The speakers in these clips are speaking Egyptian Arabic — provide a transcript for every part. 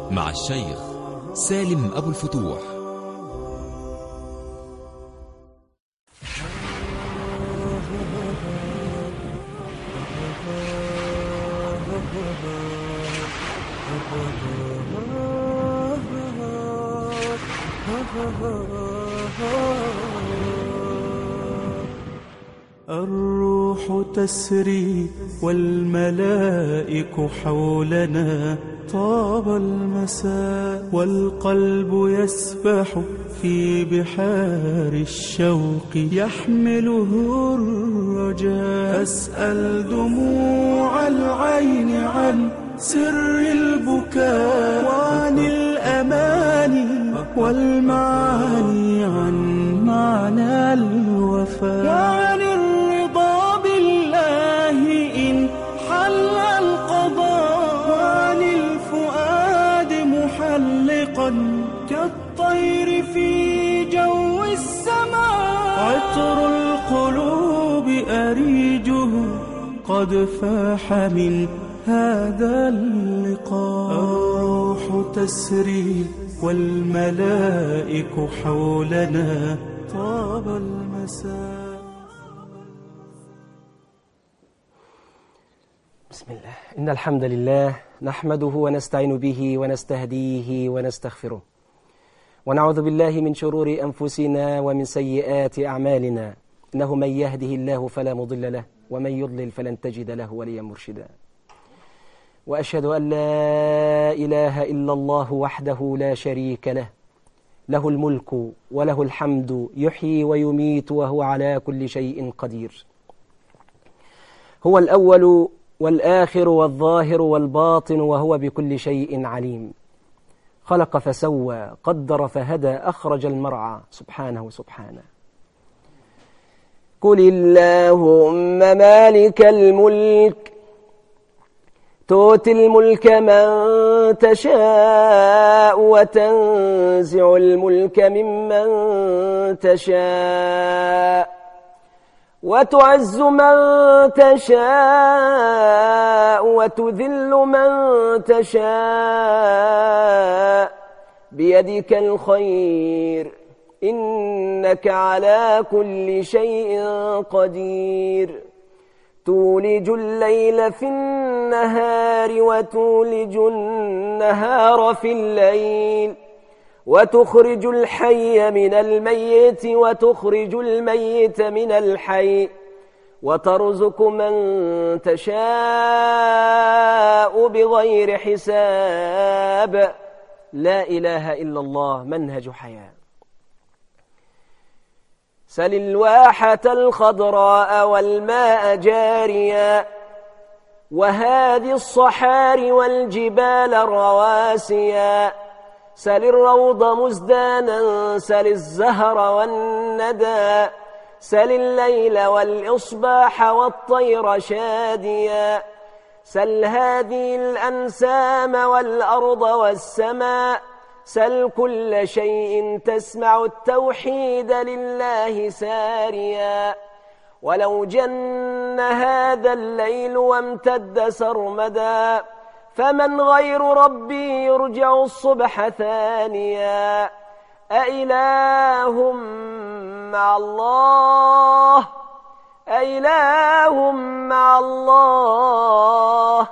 مع الشيخ سالم أبو الفتوح الروح تسري والملائك حولنا طاب المساء والقلب يسبح في بحار الشوق يحمله الرجاء أسأل دموع العين عن سر البكاء وعن الأماني والمعاني عن معنى الوفاء وعن الرضا بالله إن حل القضاء وعن الفؤاد محلقا كالطير في جو السماء عطر القلوب أريجه قد فاح من هذا اللقاء الروح تسري والملائك حولنا طاب المساء بسم الله إن الحمد لله نحمده ونستعين به ونستهديه ونستغفره ونعوذ بالله من شرور أنفسنا ومن سيئات أعمالنا إنه من يهده الله فلا مضل له ومن يضلل فلن تجد له وليا مرشدا وأشهد أن لا إله إلا الله وحده لا شريك له له الملك وله الحمد يحيي ويميت وهو على كل شيء قدير هو الأول والآخر والظاهر والباطن وهو بكل شيء عليم خلق فسوى قدر فهدى أخرج المرعى سبحانه سبحانه قل اللهم مالك الملك تؤتي الملك من تشاء وتنزع الملك ممن تشاء وتعز من تشاء وتذل من تشاء بيدك الخير إنك على كل شيء قدير تولج الليل في النهار وتولج النهار في الليل وتخرج الحي من الميت وتخرج الميت من الحي وترزق من تشاء بغير حساب لا إله إلا الله منهج حياه سل الواحة الخضراء والماء جاريا وهذه الصحار والجبال الرواسيا سل الروض مزدانا سل الزهر والندى سل الليل والإصباح والطير شاديا سل هذه الأنسام والأرض والسماء سل كل شيء تسمع التوحيد لله ساريا ولو جن هذا الليل وامتد سرمدا فمن غير ربي يرجع الصبح ثانيا أإله مع الله أإله مع الله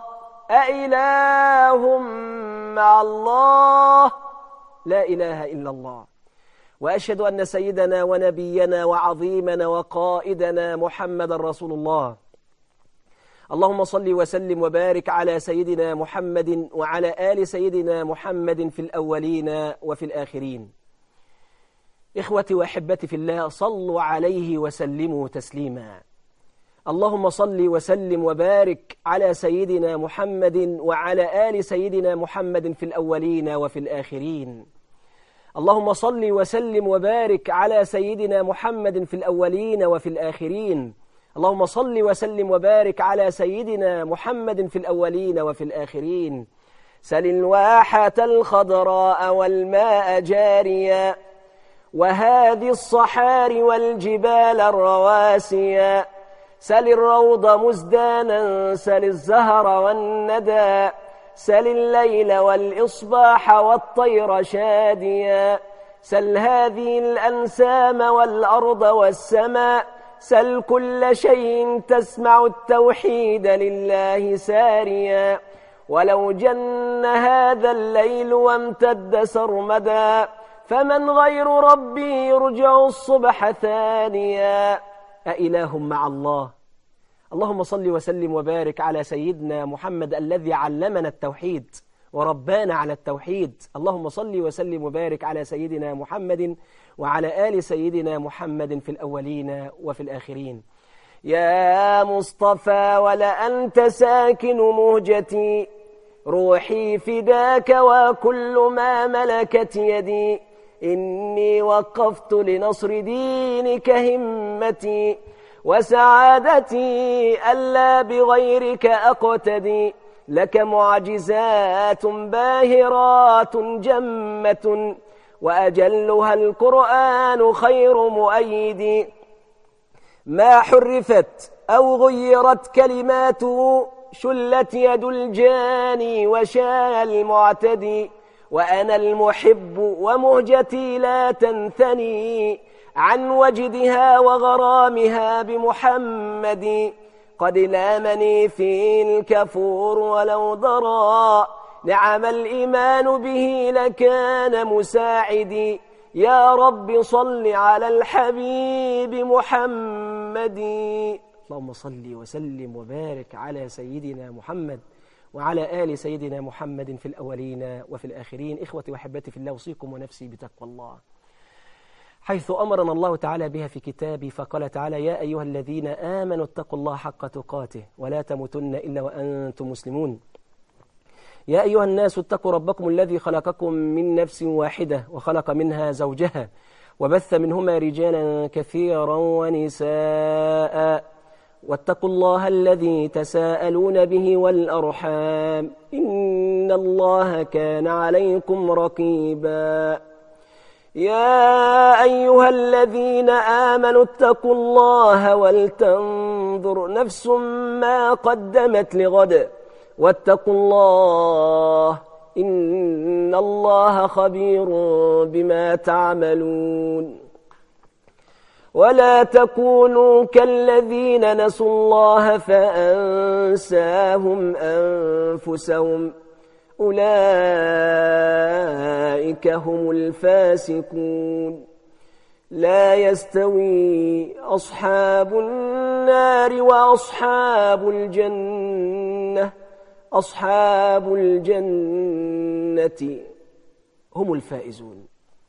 أإله مع الله لا إله إلا الله وأشهد أن سيدنا ونبينا وعظيمنا وقائدنا محمد رسول الله اللهم صل وسلم وبارك على سيدنا محمد وعلى آل سيدنا محمد في الأولين وفي الآخرين إخوتي وأحبتي في الله صلوا عليه وسلموا تسليما اللهم صل وسلم وبارك على سيدنا محمد وعلى آل سيدنا محمد في الأولين وفي الآخرين اللهم صل وسلم وبارك على سيدنا محمد في الأولين وفي الآخرين اللهم صل وسلم وبارك على سيدنا محمد في الأولين وفي الآخرين سل الواحة الخضراء والماء جاريا وهذه الصحار والجبال الرواسيا سل الروض مزدانا سل الزهر والندى سل الليل والإصباح والطير شاديا سل هذه الأنسام والأرض والسماء سل كل شيء تسمع التوحيد لله ساريا ولو جن هذا الليل وامتد سرمدا فمن غير ربي يرجع الصبح ثانيا أإله مع الله اللهم صل وسلم وبارك على سيدنا محمد الذي علمنا التوحيد وربانا على التوحيد اللهم صل وسلم وبارك على سيدنا محمد وعلى آل سيدنا محمد في الأولين وفي الآخرين يا مصطفى ولأنت ساكن مهجتي روحي فداك وكل ما ملكت يدي إني وقفت لنصر دينك همتي وسعادتي ألا بغيرك أقتدي لك معجزات باهرات جمة وأجلها القرآن خير مؤيد ما حرفت أو غيرت كلماته شلت يد الجاني وشاء المعتدي وأنا المحب ومهجتي لا تنثني عن وجدها وغرامها بمحمد قد لامني في الكفور ولو ضرى نعم الإيمان به لكان مساعدي يا رب صل على الحبيب محمد اللهم صل وسلم وبارك على سيدنا محمد وعلى آل سيدنا محمد في الأولين وفي الآخرين إخوتي وحبتي في الله أوصيكم ونفسي بتقوى الله حيث أمرنا الله تعالى بها في كتابه فقال تعالى يا أيها الذين آمنوا اتقوا الله حق تقاته ولا تموتن إلا وأنتم مسلمون يا أيها الناس اتقوا ربكم الذي خلقكم من نفس واحدة وخلق منها زوجها وبث منهما رجالا كثيرا ونساء واتقوا الله الذي تساءلون به والأرحام إن الله كان عليكم رقيبا يا أيها الذين آمنوا اتقوا الله ولتنظر نفس ما قدمت لغد واتقوا الله إن الله خبير بما تعملون ولا تكونوا كالذين نسوا الله فأنساهم أنفسهم أولئك هم الفاسقون لا يستوي أصحاب النار وأصحاب الجنة أصحاب الجنة هم الفائزون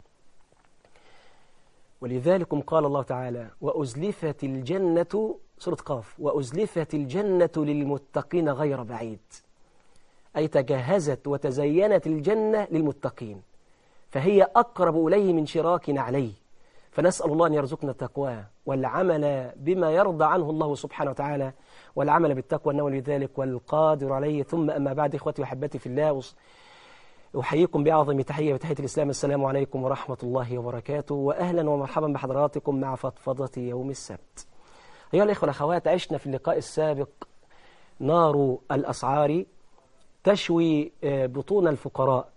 ولذلك قال الله تعالى وأزلفت الجنة سورة قاف وأزلفت الجنة للمتقين غير بعيد أي تجهزت وتزينت الجنة للمتقين فهي أقرب إليه من شراك عليه فنسأل الله أن يرزقنا التقوى والعمل بما يرضى عنه الله سبحانه وتعالى والعمل بالتقوى أنه لذلك والقادر عليه ثم أما بعد إخوتي وحبتي في الله أحييكم بأعظم تحية وتحية الإسلام السلام عليكم ورحمة الله وبركاته وأهلا ومرحبا بحضراتكم مع فضفضة يوم السبت أيها الإخوة والأخوات عشنا في اللقاء السابق نار الأسعار تشوي بطون الفقراء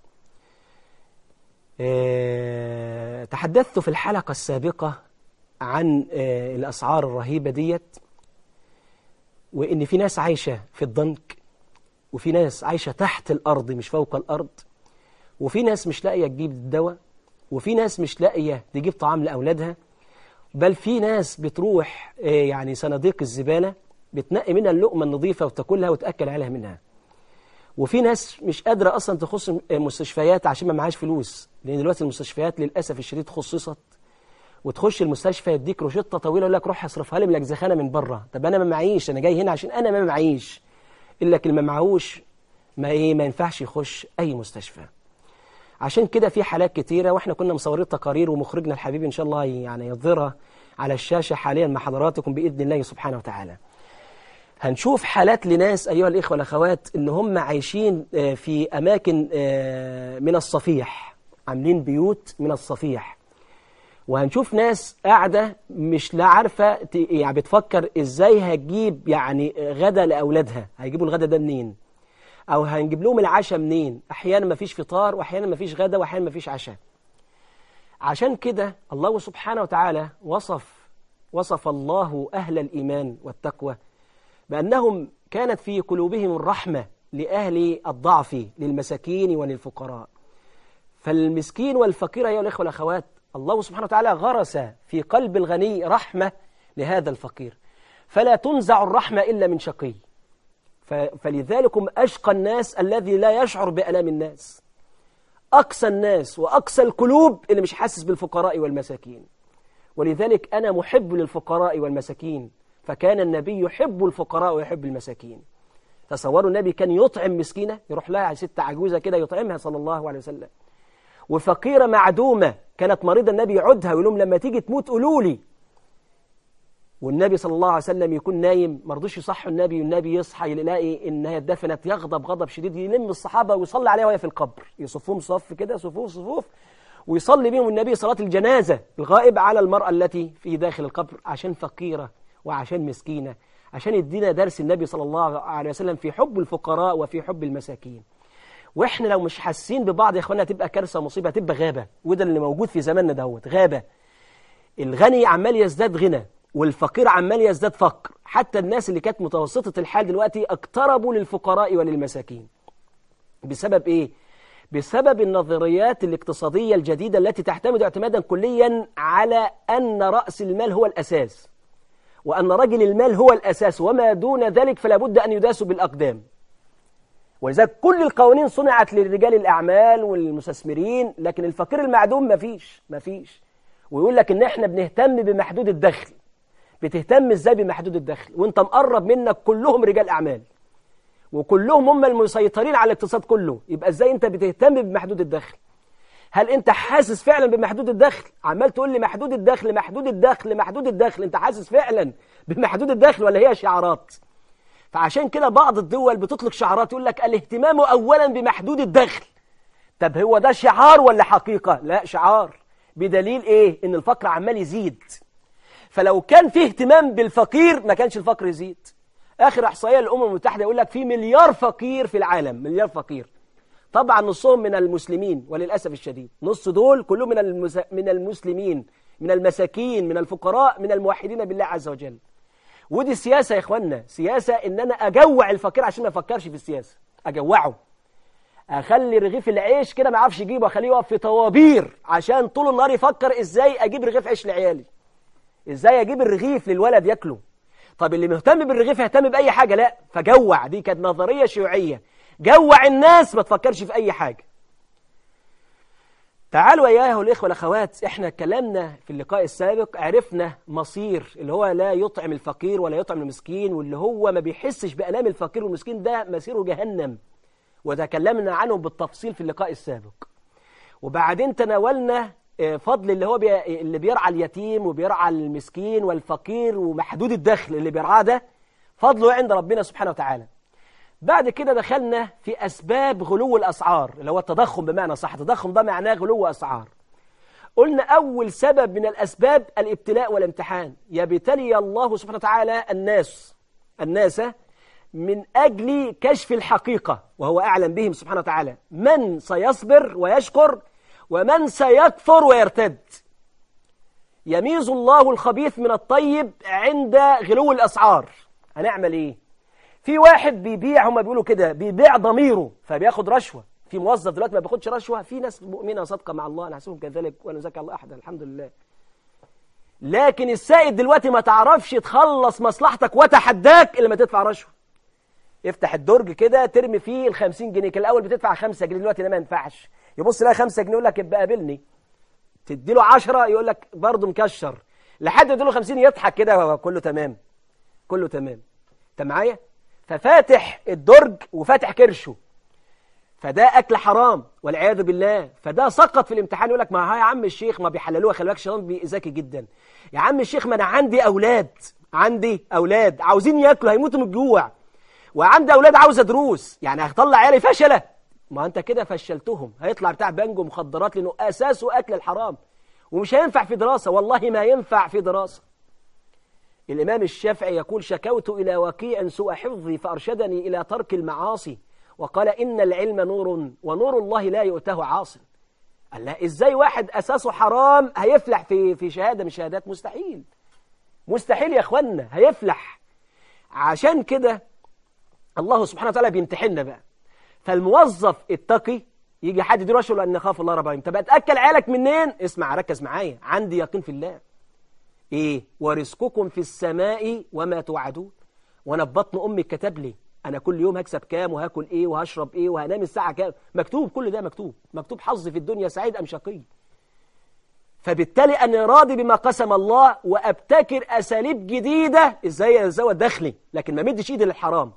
تحدثت في الحلقة السابقة عن الأسعار الرهيبة ديت وإن في ناس عايشة في الضنك وفي ناس عايشة تحت الأرض مش فوق الأرض وفي ناس مش لاقية تجيب الدواء وفي ناس مش لاقية تجيب طعام لأولادها بل في ناس بتروح يعني صناديق الزبالة بتنقي منها اللقمة النظيفة وتاكلها وتأكل عليها منها وفي ناس مش قادرة أصلا تخص المستشفيات عشان ما معهاش فلوس لأن دلوقتي المستشفيات للأسف الشديد خصصت وتخش المستشفى يديك روشته طويلة يقول لك روح اصرفها لي ملكزخانة من بره طب أنا ما معيش أنا جاي هنا عشان أنا ما معيش إلا اللي ما معهوش ما إيه ما ينفعش يخش أي مستشفى عشان كده في حالات كتيرة وإحنا كنا مصورين تقارير ومخرجنا الحبيب إن شاء الله يعني يظهرها على الشاشة حاليا مع حضراتكم بإذن الله سبحانه وتعالى هنشوف حالات لناس أيها الإخوة والأخوات إن هم عايشين في أماكن من الصفيح عاملين بيوت من الصفيح وهنشوف ناس قاعدة مش لا عارفة يعني بتفكر إزاي هتجيب يعني غدا لأولادها هيجيبوا الغدا ده منين أو هنجيب لهم العشاء منين أحيانا ما فيش فطار وأحيانا ما فيش غدا وأحيانا ما فيش عشاء عشان كده الله سبحانه وتعالى وصف وصف الله أهل الإيمان والتقوى بأنهم كانت في قلوبهم الرحمة لأهل الضعف للمساكين وللفقراء فالمسكين والفقير أيها الإخوة والأخوات الله سبحانه وتعالى غرس في قلب الغني رحمة لهذا الفقير فلا تنزع الرحمة إلا من شقي فلذلكم أشقى الناس الذي لا يشعر بألام الناس أقسى الناس وأقسى القلوب اللي مش حاسس بالفقراء والمساكين ولذلك أنا محب للفقراء والمساكين فكان النبي يحب الفقراء ويحب المساكين تصوروا النبي كان يطعم مسكينة يروح لها ست عجوزة كده يطعمها صلى الله عليه وسلم وفقيرة معدومة كانت مريضة النبي يعودها ويقول لهم لما تيجي تموت قولوا لي والنبي صلى الله عليه وسلم يكون نايم ما رضوش يصحوا النبي والنبي يصحى يلاقي ان هي اتدفنت يغضب غضب شديد يلم الصحابه ويصلي عليها وهي في القبر يصفهم صف كده صفوف صفوف ويصلي بهم النبي صلاه الجنازه الغائب على المراه التي في داخل القبر عشان فقيره وعشان مسكينه عشان يدينا درس النبي صلى الله عليه وسلم في حب الفقراء وفي حب المساكين واحنا لو مش حاسين ببعض يا اخوانا تبقى كارثه ومصيبه تبقى غابه وده اللي موجود في زماننا دهوت غابه الغني عمال يزداد غنى والفقير عمال يزداد فقر حتى الناس اللي كانت متوسطة الحال دلوقتي اقتربوا للفقراء وللمساكين بسبب ايه؟ بسبب النظريات الاقتصادية الجديدة التي تعتمد اعتمادا كليا على أن رأس المال هو الأساس وأن رجل المال هو الأساس وما دون ذلك فلا بد أن يداس بالأقدام ولذلك كل القوانين صنعت لرجال الأعمال والمستثمرين لكن الفقير المعدوم مفيش مفيش ويقول لك إن إحنا بنهتم بمحدود الدخل بتهتم ازاي بمحدود الدخل وانت مقرب منك كلهم رجال اعمال وكلهم هم المسيطرين على الاقتصاد كله يبقى ازاي انت بتهتم بمحدود الدخل هل انت حاسس فعلا بمحدود الدخل عمال تقول لي محدود الدخل محدود الدخل محدود الدخل انت حاسس فعلا بمحدود الدخل ولا هي شعارات فعشان كده بعض الدول بتطلق شعارات يقول لك الاهتمام اولا بمحدود الدخل طب هو ده شعار ولا حقيقة لا شعار بدليل ايه ان الفقر عمال يزيد فلو كان في اهتمام بالفقير ما كانش الفقر يزيد آخر إحصائية للأمم المتحدة يقول لك في مليار فقير في العالم مليار فقير طبعا نصهم من المسلمين وللأسف الشديد نص دول كلهم من المس... من المسلمين من المساكين من الفقراء من الموحدين بالله عز وجل ودي سياسة يا إخوانا سياسة إن أنا أجوع الفقير عشان ما يفكرش في السياسة أجوعه أخلي رغيف العيش كده ما يعرفش يجيبه أخليه يقف في طوابير عشان طول النهار يفكر إزاي أجيب رغيف عيش لعيالي ازاي اجيب الرغيف للولد ياكله طب اللي مهتم بالرغيف يهتم باي حاجه لا فجوع دي كانت نظريه شيوعيه جوع الناس ما تفكرش في اي حاجه تعالوا ايها الاخوه والاخوات احنا اتكلمنا في اللقاء السابق عرفنا مصير اللي هو لا يطعم الفقير ولا يطعم المسكين واللي هو ما بيحسش بالام الفقير والمسكين ده مسيره جهنم وتكلمنا عنه بالتفصيل في اللقاء السابق وبعدين تناولنا فضل اللي هو بي... اللي بيرعى اليتيم وبيرعى المسكين والفقير ومحدود الدخل اللي بيرعاه ده فضله عند ربنا سبحانه وتعالى بعد كده دخلنا في أسباب غلو الأسعار اللي هو التضخم بمعنى صح التضخم ده معناه غلو أسعار قلنا أول سبب من الأسباب الابتلاء والامتحان يبتلي الله سبحانه وتعالى الناس الناس من أجل كشف الحقيقة وهو أعلم بهم سبحانه وتعالى من سيصبر ويشكر ومن سيكفر ويرتد يميز الله الخبيث من الطيب عند غلو الأسعار هنعمل إيه في واحد بيبيع هم بيقولوا كده بيبيع ضميره فبياخد رشوة في موظف دلوقتي ما بياخدش رشوة في ناس مؤمنة صادقة مع الله أنا حسبهم كذلك وأنا زكى الله أحدا الحمد لله لكن السائد دلوقتي ما تعرفش تخلص مصلحتك وتحداك إلا ما تدفع رشوة افتح الدرج كده ترمي فيه ال 50 جنيه كان الاول بتدفع 5 جنيه دلوقتي ده ما ينفعش يبص لها 5 جنيه يقول لك ابقى قابلني تدي له 10 يقول لك برضه مكشر لحد ما له 50 يضحك كده كله تمام كله تمام انت معايا ففاتح الدرج وفاتح كرشه فده اكل حرام والعياذ بالله فده سقط في الامتحان يقول لك ما ها يا عم الشيخ ما بيحللوها خلي بالك الشيطان ذكي جدا يا عم الشيخ ما انا عندي اولاد عندي اولاد عاوزين ياكلوا هيموتوا من الجوع وعندي اولاد عاوزه دروس يعني هطلع عيالي فشله ما انت كده فشلتهم هيطلع بتاع بانجو مخدرات لانه اساسه اكل الحرام ومش هينفع في دراسه والله ما ينفع في دراسه الامام الشافعي يقول شكوت الى وكيع سوء حفظي فارشدني الى ترك المعاصي وقال إن العلم نور ونور الله لا يؤته عاصم قال لا إزاي واحد أساسه حرام هيفلح في في شهادة من شهادات مستحيل مستحيل يا أخوانا هيفلح عشان كده الله سبحانه وتعالى بيمتحننا بقى فالموظف التقي يجي حد يدير وشه لأن خاف الله رب العالمين طب أتأكل عيالك منين اسمع ركز معايا عندي يقين في الله إيه ورزقكم في السماء وما توعدون وأنا في بطن أمي كتب لي أنا كل يوم هكسب كام وهاكل إيه وهشرب إيه وهنام الساعة كام مكتوب كل ده مكتوب مكتوب حظي في الدنيا سعيد أم شقي فبالتالي أنا راضي بما قسم الله وأبتكر أساليب جديدة إزاي أزود دخلي لكن ما مدش إيدي للحرام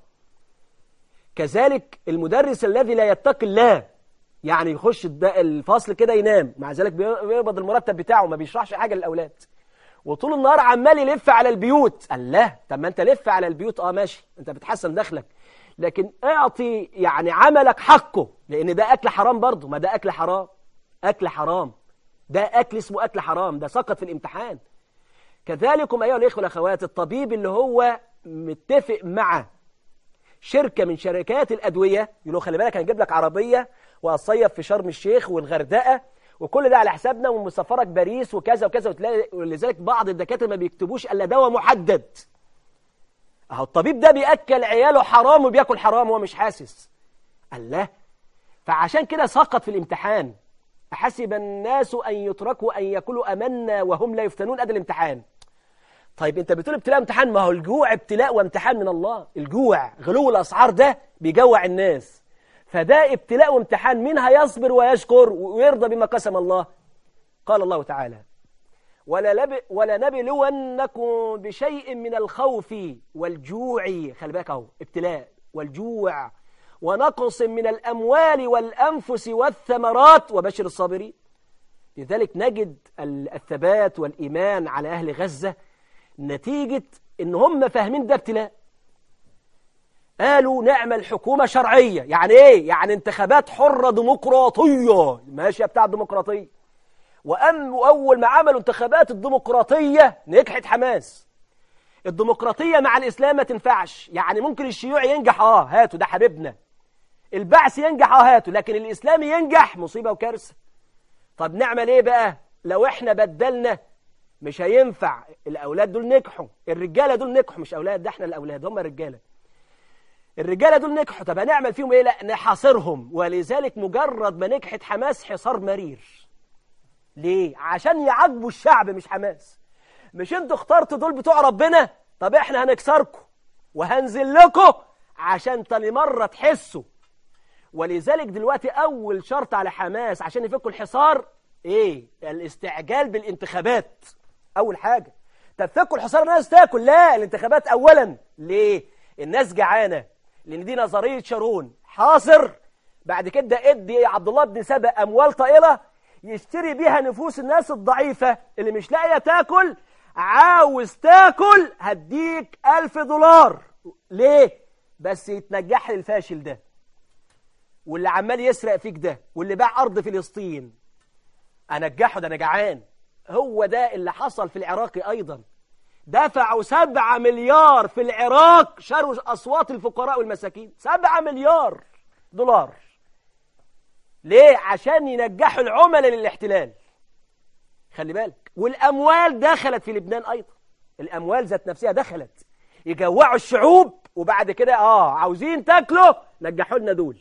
كذلك المدرس الذي لا يتقي الله يعني يخش الد- الفصل كده ينام مع ذلك بي- بيقبض المرتب بتاعه ما بيشرحش حاجة للأولاد وطول النهار عمال يلف على البيوت الله طب ما انت لف على البيوت اه ماشي انت بتحسن دخلك لكن اعطي يعني عملك حقه لان ده اكل حرام برضه ما ده اكل حرام اكل حرام ده اكل اسمه اكل حرام ده سقط في الامتحان كذلكم ايها الاخوه والاخوات الطبيب اللي هو متفق مع شركة من شركات الأدوية يقول له خلي بالك هنجيب لك عربية وهتصيف في شرم الشيخ والغردقة وكل ده على حسابنا ومسافرك باريس وكذا وكذا وتلاقي ولذلك بعض الدكاترة ما بيكتبوش إلا دواء محدد أهو الطبيب ده بيأكل عياله حرام وبياكل حرام وهو مش حاسس الله فعشان كده سقط في الامتحان أحسب الناس أن يتركوا أن يأكلوا أمنا وهم لا يفتنون أدى الامتحان طيب انت بتقول ابتلاء امتحان ما هو الجوع ابتلاء وامتحان من الله الجوع غلو الاسعار ده بيجوع الناس فده ابتلاء وامتحان مين هيصبر ويشكر ويرضى بما قسم الله قال الله تعالى ولنب- ولنبلونكم بشيء من الخوف والجوع خلي بالك اهو ابتلاء والجوع ونقص من الاموال والانفس والثمرات وبشر الصابرين لذلك نجد ال- الثبات والايمان على اهل غزه نتيجة إن هم فاهمين ده ابتلاء قالوا نعمل حكومة شرعية يعني إيه؟ يعني انتخابات حرة ديمقراطية ماشي يا بتاع الديمقراطية وأم أول ما عملوا انتخابات الديمقراطية نجحت حماس الديمقراطية مع الإسلام ما تنفعش يعني ممكن الشيوعي ينجح آه هاتوا ده حبيبنا البعث ينجح آه هاتوا لكن الإسلامي ينجح مصيبة وكارثة طب نعمل إيه بقى لو إحنا بدلنا مش هينفع الأولاد دول نجحوا الرجالة دول نجحوا مش أولاد ده احنا الأولاد هم رجالة الرجالة دول نجحوا طب هنعمل فيهم ايه لا نحاصرهم ولذلك مجرد ما نجحت حماس حصار مرير ليه عشان يعاقبوا الشعب مش حماس مش انتوا اخترتوا دول بتوع ربنا طب احنا هنكسركم وهنزل لكم عشان تاني مرة تحسوا ولذلك دلوقتي أول شرط على حماس عشان يفكوا الحصار إيه؟ الاستعجال بالانتخابات أول حاجة تفكوا الحصار الناس تاكل لا الانتخابات أولا ليه؟ الناس جعانة لأن دي نظرية شارون حاصر بعد كده ادي عبد الله بن سبأ أموال طائلة يشتري بيها نفوس الناس الضعيفة اللي مش لاقية تاكل عاوز تاكل هديك ألف دولار ليه؟ بس يتنجح لي الفاشل ده واللي عمال يسرق فيك ده واللي باع أرض فلسطين أنجحه ده أنا جعان هو ده اللي حصل في العراق أيضا دفعوا سبعة مليار في العراق شروا أصوات الفقراء والمساكين سبعة مليار دولار ليه؟ عشان ينجحوا العملاء للاحتلال خلي بالك والأموال دخلت في لبنان أيضا الأموال ذات نفسها دخلت يجوعوا الشعوب وبعد كده آه عاوزين تاكلوا نجحوا لنا دول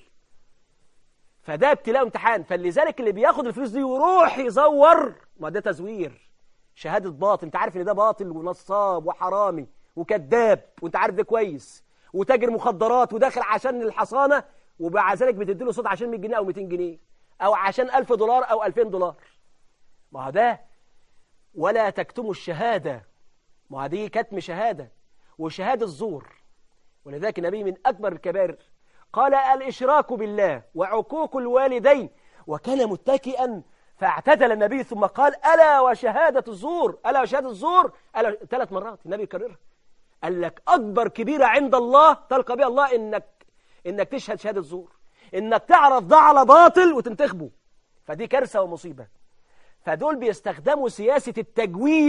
فده ابتلاء امتحان فلذلك اللي بياخد الفلوس دي ويروح يزور ما ده تزوير شهادة باطل انت عارف ان ده باطل ونصاب وحرامي وكذاب وانت عارف ده كويس وتاجر مخدرات وداخل عشان الحصانة ومع ذلك بتديله صوت عشان 100 جنيه او 200 جنيه او عشان 1000 دولار او 2000 دولار ما هو ده ولا تكتموا الشهادة ما هو دي كتم شهادة وشهادة الزور ولذلك النبي من أكبر الكبائر قال الإشراك بالله وعقوق الوالدين وكان متكئا فاعتدل النبي ثم قال ألا وشهادة الزور ألا وشهادة الزور ألا ثلاث مرات النبي يكررها قال لك أكبر كبيرة عند الله تلقى بها الله إنك إنك تشهد شهادة زور إنك تعرف ده على باطل وتنتخبه فدي كارثة ومصيبة فدول بيستخدموا سياسة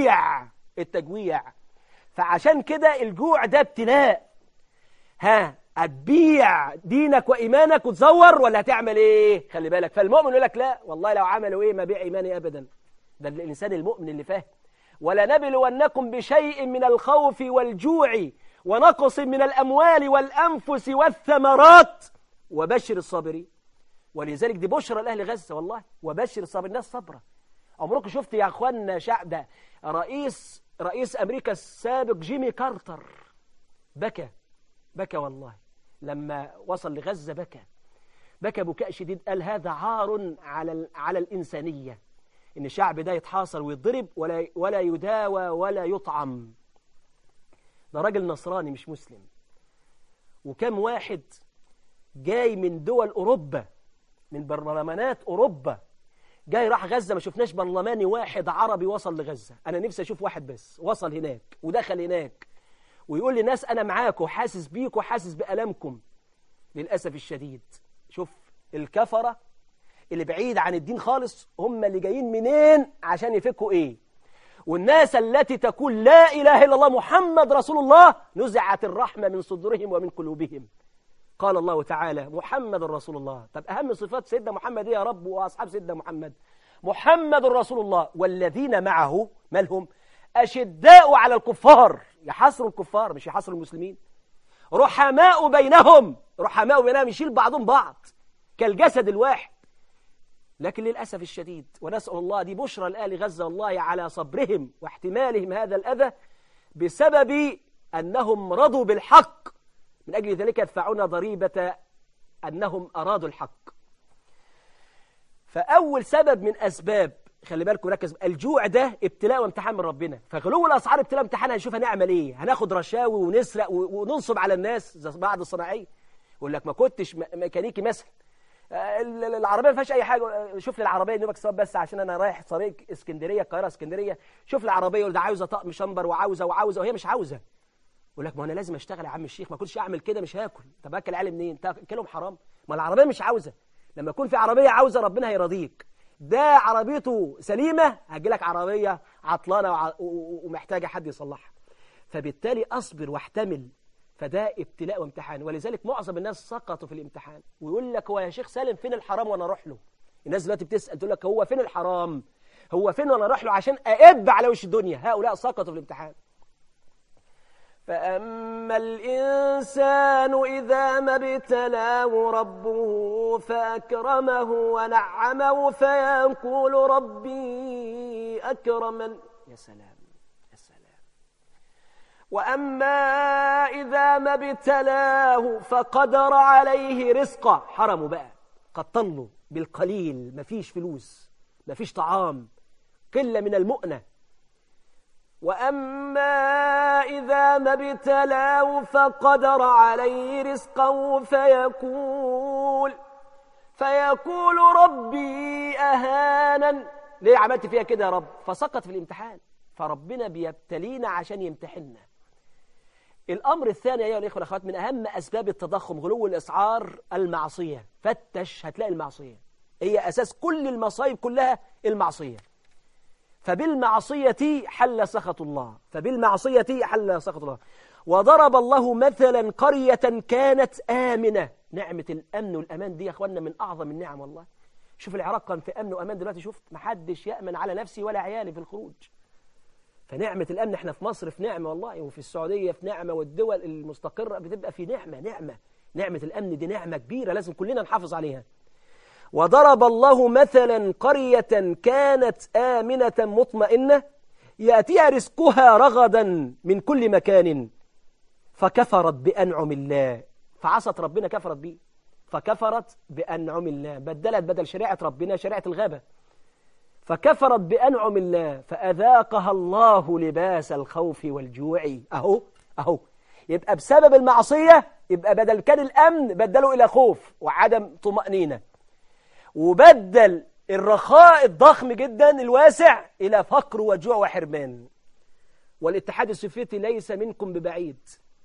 التجويع التجويع فعشان كده الجوع ده ابتلاء ها هتبيع دينك وإيمانك وتزور ولا هتعمل إيه خلي بالك فالمؤمن يقول لك لا والله لو عملوا إيه ما بيع إيماني أبدا ده الإنسان المؤمن اللي فاهم ولنبلونكم بشيء من الخوف والجوع ونقص من الأموال والأنفس والثمرات وبشر الصابرين ولذلك دي بشرى لأهل غزة والله وبشر الصابرين الناس صبرة عمركم شفت يا أخوانا شعب ده رئيس رئيس أمريكا السابق جيمي كارتر بكى بكى والله لما وصل لغزة بكى بكى بكاء شديد قال هذا عار على على الإنسانية إن الشعب ده يتحاصر ويتضرب ولا ولا يداوى ولا يطعم ده راجل نصراني مش مسلم وكم واحد جاي من دول أوروبا من برلمانات أوروبا جاي راح غزة ما شفناش برلماني واحد عربي وصل لغزة أنا نفسي أشوف واحد بس وصل هناك ودخل هناك ويقول للناس أنا معاكم وحاسس بيكم وحاسس بألمكم للأسف الشديد شوف الكفرة اللي بعيد عن الدين خالص هم اللي جايين منين عشان يفكوا إيه والناس التي تقول لا إله إلا الله محمد رسول الله نزعت الرحمة من صدورهم ومن قلوبهم قال الله تعالى محمد رسول الله طب أهم صفات سيدنا محمد يا رب وأصحاب سيدنا محمد محمد رسول الله والذين معه مالهم أشداء على الكفار يحصروا الكفار مش يحصروا المسلمين رحماء بينهم رحماء بينهم يشيل بعضهم بعض كالجسد الواحد لكن للأسف الشديد ونسأل الله دي بشرى لآل غزة والله على صبرهم واحتمالهم هذا الأذى بسبب أنهم رضوا بالحق من أجل ذلك يدفعون ضريبة أنهم أرادوا الحق فأول سبب من أسباب خلي بالكم ركز الجوع ده ابتلاء وامتحان من ربنا فغلو الأسعار ابتلاء وامتحان هنشوف هنعمل إيه هناخد رشاوي ونسرق وننصب على الناس زي بعض الصناعية يقول لك ما كنتش ميكانيكي مثلا العربيه ما فيهاش اي حاجه شوف لي العربيه نوبك سبب بس عشان انا رايح طريق اسكندريه القاهره اسكندريه شوف لي العربيه يقول ده عاوزه طقم شمبر وعاوزه وعاوزه وهي مش عاوزه يقول لك ما انا لازم اشتغل يا عم الشيخ ما كنتش اعمل كده مش هاكل طب اكل عيالي منين تاكلهم حرام ما العربيه مش عاوزه لما يكون في عربيه عاوزه ربنا هيرضيك ده عربيته سليمه هتجي لك عربيه عطلانه وع... ومحتاجه حد يصلحها فبالتالي اصبر واحتمل فده ابتلاء وامتحان ولذلك معظم الناس سقطوا في الامتحان ويقول لك هو يا شيخ سالم فين الحرام وانا اروح له الناس دلوقتي بتسال تقول لك هو فين الحرام هو فين وانا اروح له عشان أأب على وش الدنيا هؤلاء سقطوا في الامتحان فأما الإنسان إذا ما ابتلاه ربه فأكرمه ونعمه فيقول ربي أكرمن يا سلام يا سلام وأما إذا ما ابتلاه فقدر عليه رزقه حرمه بقى قطن له بالقليل مفيش فلوس مفيش طعام قلة من المؤنة وأما إذا ما ابتلاه فقدر عليه رزقه فيقول فيقول ربي أهانا ليه عملت فيها كده يا رب فسقط في الامتحان فربنا بيبتلينا عشان يمتحننا الأمر الثاني أيها الإخوة والأخوات من أهم أسباب التضخم غلو الإسعار المعصية فتش هتلاقي المعصية هي أساس كل المصايب كلها المعصية فبالمعصية حل سخط الله فبالمعصية حل سخط الله وضرب الله مثلا قرية كانت آمنة نعمة الأمن والأمان دي يا أخوانا من أعظم النعم والله شوف العراق كان في أمن وأمان دلوقتي شفت محدش يأمن على نفسي ولا عيالي في الخروج فنعمة الأمن احنا في مصر في نعمة والله وفي السعودية في نعمة والدول المستقرة بتبقى في نعمة نعمة نعمة الأمن دي نعمة كبيرة لازم كلنا نحافظ عليها وضرب الله مثلا قرية كانت آمنة مطمئنة يأتيها رزقها رغدا من كل مكان فكفرت بأنعم الله فعصت ربنا كفرت به فكفرت بأنعم الله بدلت بدل شريعة ربنا شريعة الغابة فكفرت بأنعم الله فأذاقها الله لباس الخوف والجوع أهو أهو يبقى بسبب المعصية يبقى بدل كان الأمن بدلوا إلى خوف وعدم طمأنينة وبدل الرخاء الضخم جدا الواسع إلى فقر وجوع وحرمان والاتحاد السوفيتي ليس منكم ببعيد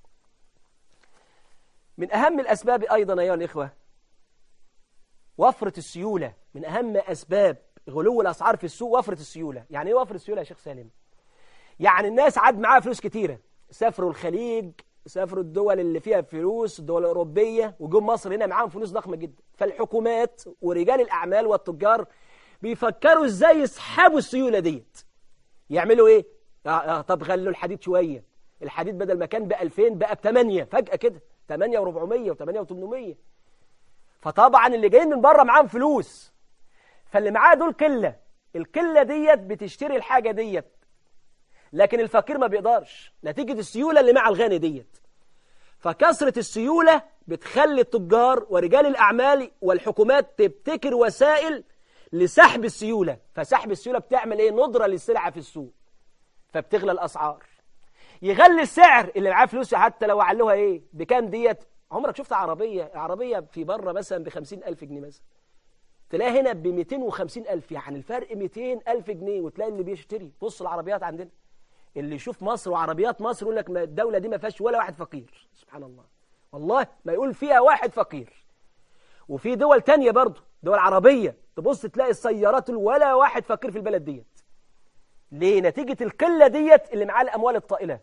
من أهم الأسباب أيضا أيها الإخوة وفرة السيولة من أهم أسباب غلو الأسعار في السوق وفرة السيولة يعني إيه وفرة السيولة يا شيخ سالم يعني الناس عاد معاها فلوس كتيرة سافروا الخليج سافروا الدول اللي فيها فلوس الدول الأوروبية وجم مصر هنا معاهم فلوس ضخمة جدا فالحكومات ورجال الأعمال والتجار بيفكروا ازاي يسحبوا السيولة ديت يعملوا ايه آه آه طب غلوا الحديد شوية الحديد بدل ما كان ب 2000 بقى ب 8 فجأة كده 8 و400 و8 و800 فطبعا اللي جايين من بره معاهم فلوس فاللي معاه دول قلة القلة ديت بتشتري الحاجة ديت لكن الفقير ما بيقدرش نتيجة السيولة اللي مع الغني ديت فكثرة السيولة بتخلي التجار ورجال الأعمال والحكومات تبتكر وسائل لسحب السيولة فسحب السيولة بتعمل ايه ندرة للسلعة في السوق فبتغلى الأسعار يغلي السعر اللي معاه فلوس حتى لو علوها ايه بكام ديت عمرك شفت عربية عربية في بره مثلا بخمسين ألف جنيه مثلا تلاقي هنا ب 250 ألف يعني الفرق 200 ألف جنيه وتلاقي اللي بيشتري بص العربيات عندنا اللي يشوف مصر وعربيات مصر يقول لك الدولة دي ما فيهاش ولا واحد فقير سبحان الله والله ما يقول فيها واحد فقير وفي دول تانية برضه دول عربية تبص تلاقي السيارات ولا واحد فقير في البلد ديت ليه نتيجة القلة ديت اللي معاه الأموال الطائلة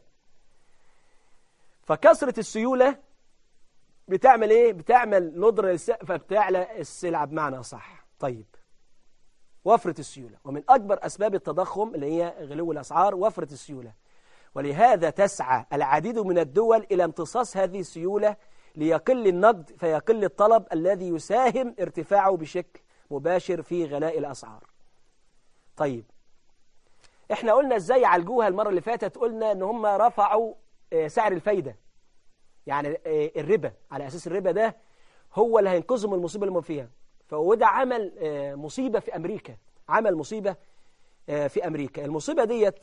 فكثرة السيولة بتعمل ايه بتعمل ندرة للسقف فبتعلى السلعة بمعنى صح طيب وفرة السيولة ومن أكبر أسباب التضخم اللي هي غلو الأسعار وفرة السيولة ولهذا تسعى العديد من الدول إلى امتصاص هذه السيولة ليقل النقد فيقل الطلب الذي يساهم ارتفاعه بشكل مباشر في غلاء الأسعار طيب احنا قلنا ازاي عالجوها المرة اللي فاتت قلنا ان هم رفعوا سعر الفايدة يعني الربا على أساس الربا ده هو اللي هينقذهم من المصيبة اللي هم فيها فوده عمل مصيبة في أمريكا عمل مصيبة في أمريكا المصيبة ديت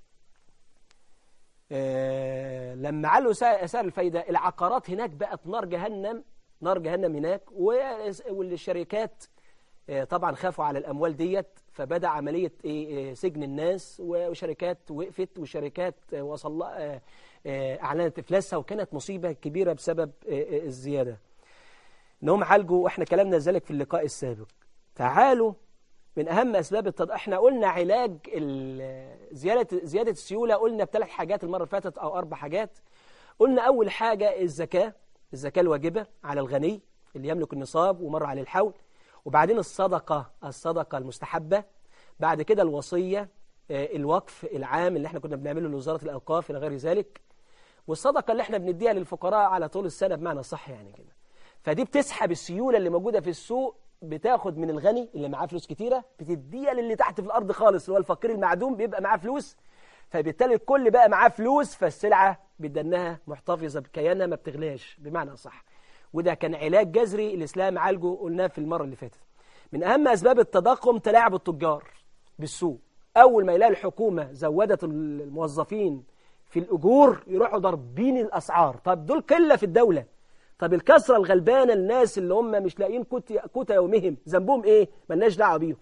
لما علوا سعر الفايدة العقارات هناك بقت نار جهنم نار جهنم هناك والشركات طبعا خافوا على الأموال ديت فبدأ عملية سجن الناس وشركات وقفت وشركات وصل أعلنت إفلاسها وكانت مصيبة كبيرة بسبب الزيادة إنهم عالجوا وإحنا كلامنا ذلك في اللقاء السابق تعالوا من أهم أسباب التض... إحنا قلنا علاج زيادة زيادة السيولة قلنا بثلاث حاجات المرة اللي فاتت أو أربع حاجات قلنا أول حاجة الزكاة الزكاة الواجبة على الغني اللي يملك النصاب ومر عليه الحول وبعدين الصدقة الصدقة المستحبة بعد كده الوصية الوقف العام اللي احنا كنا بنعمله لوزارة الأوقاف إلى غير ذلك والصدقة اللي احنا بنديها للفقراء على طول السنة بمعنى صح يعني كده فدي بتسحب السيولة اللي موجودة في السوق بتاخد من الغني اللي معاه فلوس كتيرة بتديها للي تحت في الأرض خالص اللي هو الفقير المعدوم بيبقى معاه فلوس فبالتالي الكل بقى معاه فلوس فالسلعة بدنها محتفظة بكيانها ما بتغلاش بمعنى صح وده كان علاج جذري الإسلام عالجه قلناه في المرة اللي فاتت من أهم أسباب التضخم تلاعب التجار بالسوق أول ما يلاقي الحكومة زودت الموظفين في الأجور يروحوا ضاربين الأسعار طب دول قلة في الدولة طب الكسرة الغلبانة الناس اللي هم مش لاقيين كوت يومهم ذنبهم إيه ملناش دعوة بيهم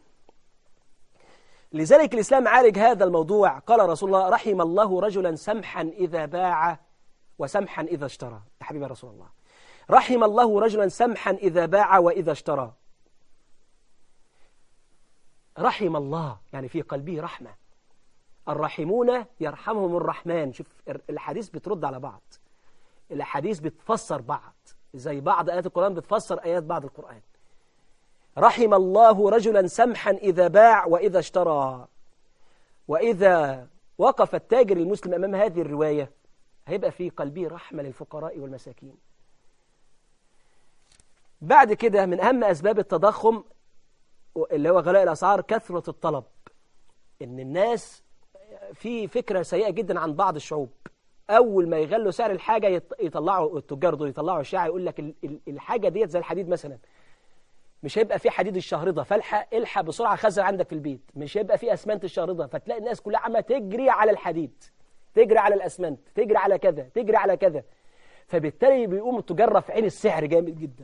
لذلك الإسلام عالج هذا الموضوع قال رسول الله رحم الله رجلا سمحا إذا باع وسمحا إذا اشترى يا حبيبي رسول الله رحم الله رجلا سمحا إذا باع وإذا اشترى رحم الله يعني في قلبه رحمة الراحمون يرحمهم الرحمن شوف الحديث بترد على بعض الحديث بتفسر بعض زي بعض آيات القرآن بتفسر آيات بعض القرآن رحم الله رجلا سمحا إذا باع وإذا اشترى وإذا وقف التاجر المسلم أمام هذه الرواية هيبقى في قلبه رحمة للفقراء والمساكين بعد كده من أهم أسباب التضخم اللي هو غلاء الأسعار كثرة الطلب إن الناس في فكرة سيئة جدا عن بعض الشعوب أول ما يغلوا سعر الحاجة يطلعوا التجار دول يطلعوا الشائع يقول لك الحاجة ديت زي الحديد مثلا مش هيبقى في حديد الشهرضة فالحق الحق بسرعة خزن عندك في البيت مش هيبقى في أسمنت الشهرضة فتلاقي الناس كلها عمالة تجري على الحديد تجري على الأسمنت تجري على كذا تجري على كذا فبالتالي بيقوم التجار رافعين السعر جامد جدا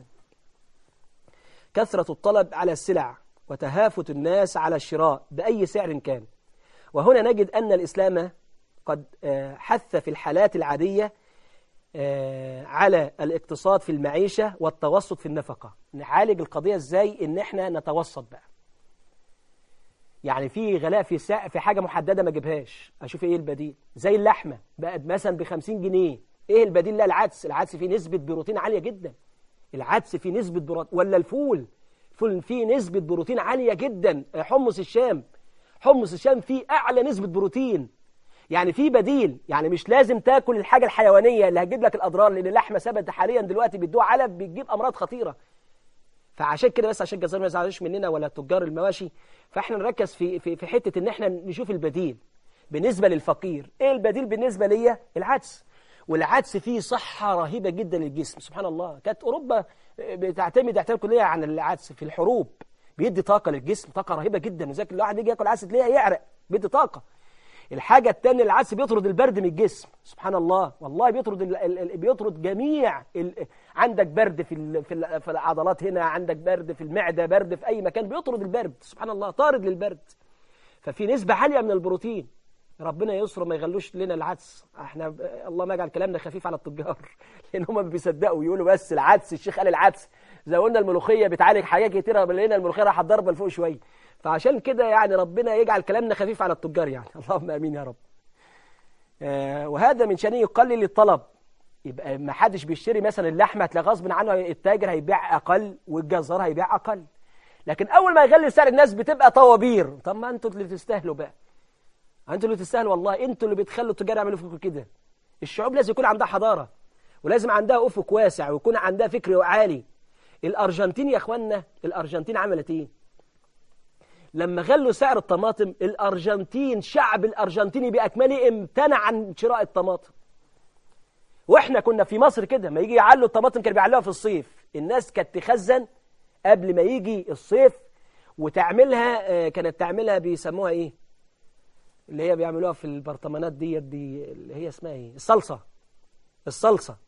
كثرة الطلب على السلع وتهافت الناس على الشراء بأي سعر كان وهنا نجد أن الإسلام قد حث في الحالات العادية على الاقتصاد في المعيشة والتوسط في النفقة نعالج القضية ازاي ان احنا نتوسط بقى يعني في غلاء في سع... في حاجة محددة ما جبهاش اشوف ايه البديل زي اللحمة بقت مثلا ب 50 جنيه ايه البديل لا العدس العدس فيه نسبة بروتين عالية جدا العدس فيه نسبة بروتين ولا الفول الفول فيه نسبة بروتين عالية جدا حمص الشام حمص الشام فيه أعلى نسبة بروتين يعني في بديل يعني مش لازم تاكل الحاجة الحيوانية اللي هتجيب لك الأضرار لأن اللحمة ثبت حاليا دلوقتي بيدوها علف بتجيب أمراض خطيرة فعشان كده بس عشان الجزار ما يزعلوش مننا ولا تجار المواشي فاحنا نركز في في في حته ان احنا نشوف البديل بالنسبه للفقير ايه البديل بالنسبه ليا العدس والعدس فيه صحه رهيبه جدا للجسم سبحان الله كانت اوروبا بتعتمد اعتماد كليه عن العدس في الحروب بيدي طاقه للجسم طاقه رهيبه جدا وذاك الواحد يجي ياكل عدس تلاقيه يعرق بيدي طاقه الحاجة الثانية العدس بيطرد البرد من الجسم سبحان الله والله بيطرد ال ال ال بيطرد جميع ال عندك برد في ال في, ال في العضلات هنا عندك برد في المعدة برد في أي مكان بيطرد البرد سبحان الله طارد للبرد ففي نسبة عالية من البروتين ربنا يسر ما يغلوش لنا العدس احنا ب... الله ما يجعل كلامنا خفيف على التجار لان هم بيصدقوا يقولوا بس العدس الشيخ قال العدس زي قلنا الملوخيه بتعالج حاجات كتيره لقينا الملوخيه راحت ضربه لفوق شويه فعشان كده يعني ربنا يجعل كلامنا خفيف على التجار يعني اللهم امين يا رب آه وهذا من شأنه يقلل الطلب يبقى ما حدش بيشتري مثلا اللحمه هتلاقي غصب عنه التاجر هيبيع اقل والجزار هيبيع اقل لكن اول ما يغلي سعر الناس بتبقى طوابير طب ما انتوا اللي تستاهلوا بقى انتوا اللي تستاهلوا والله انتوا اللي بتخلوا التجار يعملوا فيكم كده الشعوب لازم يكون عندها حضاره ولازم عندها افق واسع ويكون عندها فكر عالي الارجنتين يا اخوانا الارجنتين عملت ايه لما غلوا سعر الطماطم الأرجنتين شعب الأرجنتيني بأكمله امتنع عن شراء الطماطم وإحنا كنا في مصر كده ما يجي يعلوا الطماطم كانوا بيعلوها في الصيف الناس كانت تخزن قبل ما يجي الصيف وتعملها كانت تعملها بيسموها إيه اللي هي بيعملوها في البرطمانات ديت دي اللي هي اسمها إيه الصلصة الصلصة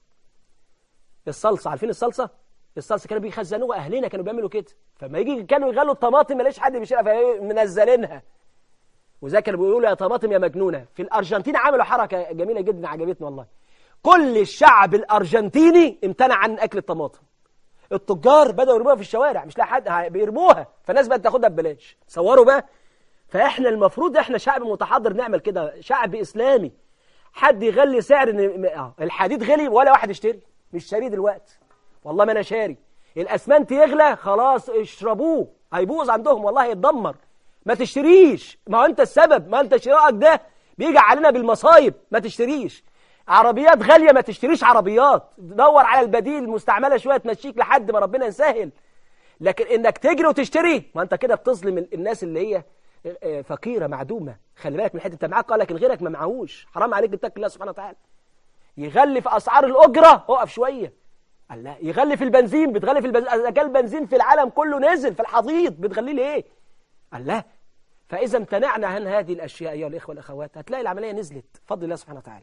الصلصة عارفين الصلصة الصلصه كانوا بيخزنوها اهلنا كانوا بيعملوا كده فما يجي كانوا يغلوا الطماطم ما لقيش حد بيشيلها فمنزلينها وزي كانوا بيقولوا يا طماطم يا مجنونه في الارجنتين عملوا حركه جميله جدا عجبتني والله كل الشعب الارجنتيني امتنع عن اكل الطماطم التجار بداوا يرموها في الشوارع مش لاقي حد بيرموها فالناس بقت تاخدها ببلاش تصوروا بقى فاحنا المفروض احنا شعب متحضر نعمل كده شعب اسلامي حد يغلي سعر الحديد غلي ولا واحد يشتري مش شاريه دلوقتي والله ما انا شاري الاسمنت يغلى خلاص اشربوه هيبوظ عندهم والله هيتدمر ما تشتريش ما هو انت السبب ما انت شرائك ده بيجي علينا بالمصايب ما تشتريش عربيات غالية ما تشتريش عربيات دور على البديل المستعملة شوية تمشيك لحد ما ربنا يسهل لكن انك تجري وتشتري ما انت كده بتظلم الناس اللي هي فقيرة معدومة خلي بالك من حته انت معاك قال لكن غيرك ما معهوش حرام عليك اتق الله سبحانه وتعالى يغلي في اسعار الاجره اقف شويه قال لا يغلي في البنزين بتغلي في البنزين اذا كان البنزين في العالم كله نزل في الحضيض بتغليه ليه قال لا فاذا امتنعنا عن هذه الاشياء ايها الاخوه والاخوات هتلاقي العمليه نزلت بفضل الله سبحانه وتعالى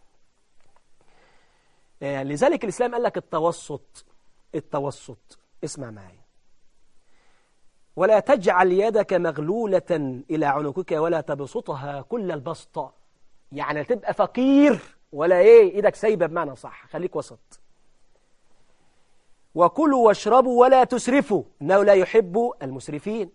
آه لذلك الاسلام قال لك التوسط التوسط اسمع معي ولا تجعل يدك مغلولة إلى عنقك ولا تبسطها كل البسط يعني تبقى فقير ولا ايه ايدك سايبه بمعنى صح خليك وسط وكلوا واشربوا ولا تسرفوا انه لا يحب المسرفين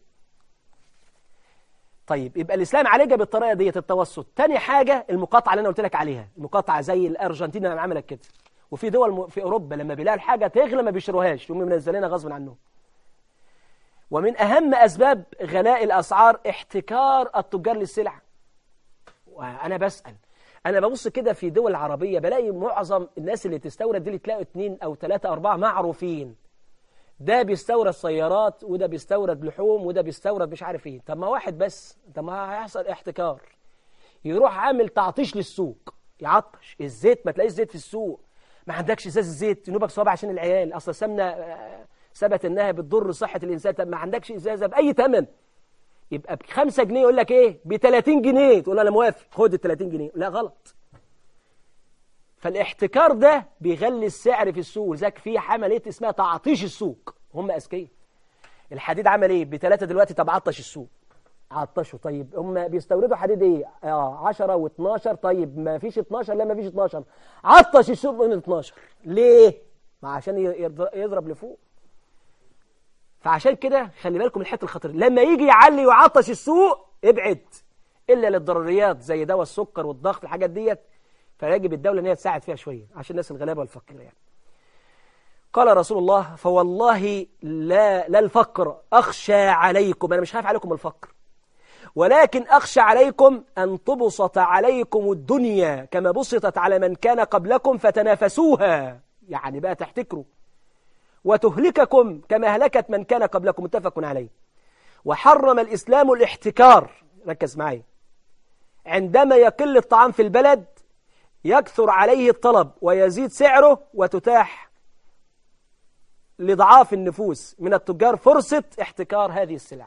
طيب يبقى الاسلام عالجها بالطريقه ديت التوسط تاني حاجه المقاطعه اللي انا قلت لك عليها المقاطعه زي الارجنتين لما عملت كده وفي دول في اوروبا لما بيلاقوا الحاجه تغلى ما بيشتروهاش يقوموا منزلينها غصب عنهم ومن اهم اسباب غلاء الاسعار احتكار التجار للسلع وانا بسال انا ببص كده في دول عربيه بلاقي معظم الناس اللي تستورد دي اللي تلاقوا اثنين او ثلاثه اربعه معروفين ده بيستورد سيارات وده بيستورد لحوم وده بيستورد مش عارف ايه طب ما واحد بس طب ما هيحصل احتكار يروح عامل تعطيش للسوق يعطش الزيت ما تلاقيش زيت في السوق ما عندكش ازاز الزيت ينوبك صوابع عشان العيال اصل السمنه ثبت انها بتضر صحه الانسان طب ما عندكش ازازه باي ثمن يبقى ب 5 جنيه يقول لك ايه ب 30 جنيه تقول انا موافق خد ال 30 جنيه لا غلط فالاحتكار ده بيغلي السعر في السوق ذاك في عمليه اسمها تعطيش السوق هم اذكياء الحديد عمل ايه بثلاثه دلوقتي طب عطش السوق عطشوا طيب هم بيستوردوا حديد ايه اه 10 و12 طيب ما فيش 12 لا ما فيش 12 عطش السوق من 12 ليه ما عشان يضرب لفوق فعشان كده خلي بالكم من الحته الخطيره لما يجي يعلي ويعطش السوق ابعد الا للضروريات زي دواء السكر والضغط الحاجات ديت فيجب الدولة أن هي تساعد فيها شوية عشان الناس الغلابة والفقيرة يعني قال رسول الله فوالله لا, لا الفقر أخشى عليكم أنا مش خايف عليكم الفقر ولكن أخشى عليكم أن تبسط عليكم الدنيا كما بسطت على من كان قبلكم فتنافسوها يعني بقى تحتكروا وتهلككم كما هلكت من كان قبلكم متفق عليه وحرم الإسلام الاحتكار ركز معي عندما يقل الطعام في البلد يكثر عليه الطلب ويزيد سعره وتتاح لضعاف النفوس من التجار فرصة احتكار هذه السلع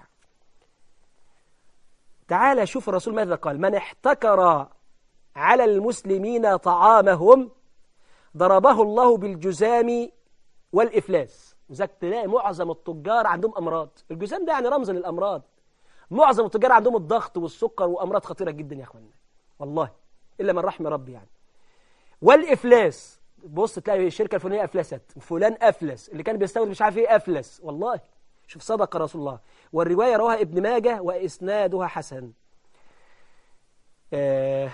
تعال شوف الرسول ماذا قال من احتكر على المسلمين طعامهم ضربه الله بالجزام والإفلاس وذلك تلاقي معظم التجار عندهم أمراض الجزام ده يعني رمز للأمراض معظم التجار عندهم الضغط والسكر وأمراض خطيرة جدا يا أخوانا والله إلا من رحم ربي يعني والإفلاس بص تلاقي الشركة الفلانية أفلست فلان أفلس اللي كان بيستورد مش عارف إيه أفلس والله شوف صدق رسول الله والرواية رواها ابن ماجه وإسنادها حسن آه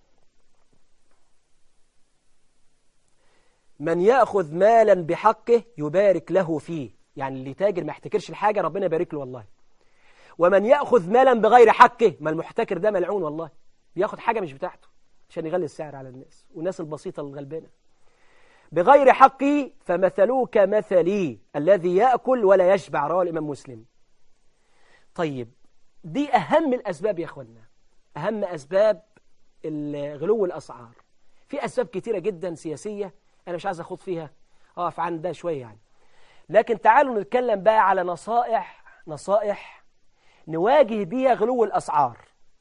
من يأخذ مالا بحقه يبارك له فيه يعني اللي تاجر ما يحتكرش الحاجة ربنا يبارك له والله ومن يأخذ مالا بغير حقه ما المحتكر ده ملعون والله بياخد حاجة مش بتاعته عشان يغلي السعر على الناس والناس البسيطة الغلبانة بغير حقي فمثلوه كمثلي الذي يأكل ولا يشبع رواه الإمام مسلم طيب دي أهم الأسباب يا أخوانا أهم أسباب غلو الأسعار في أسباب كتيرة جدا سياسية أنا مش عايز أخوض فيها أقف عن ده شوية يعني لكن تعالوا نتكلم بقى على نصائح نصائح نواجه بيها غلو الأسعار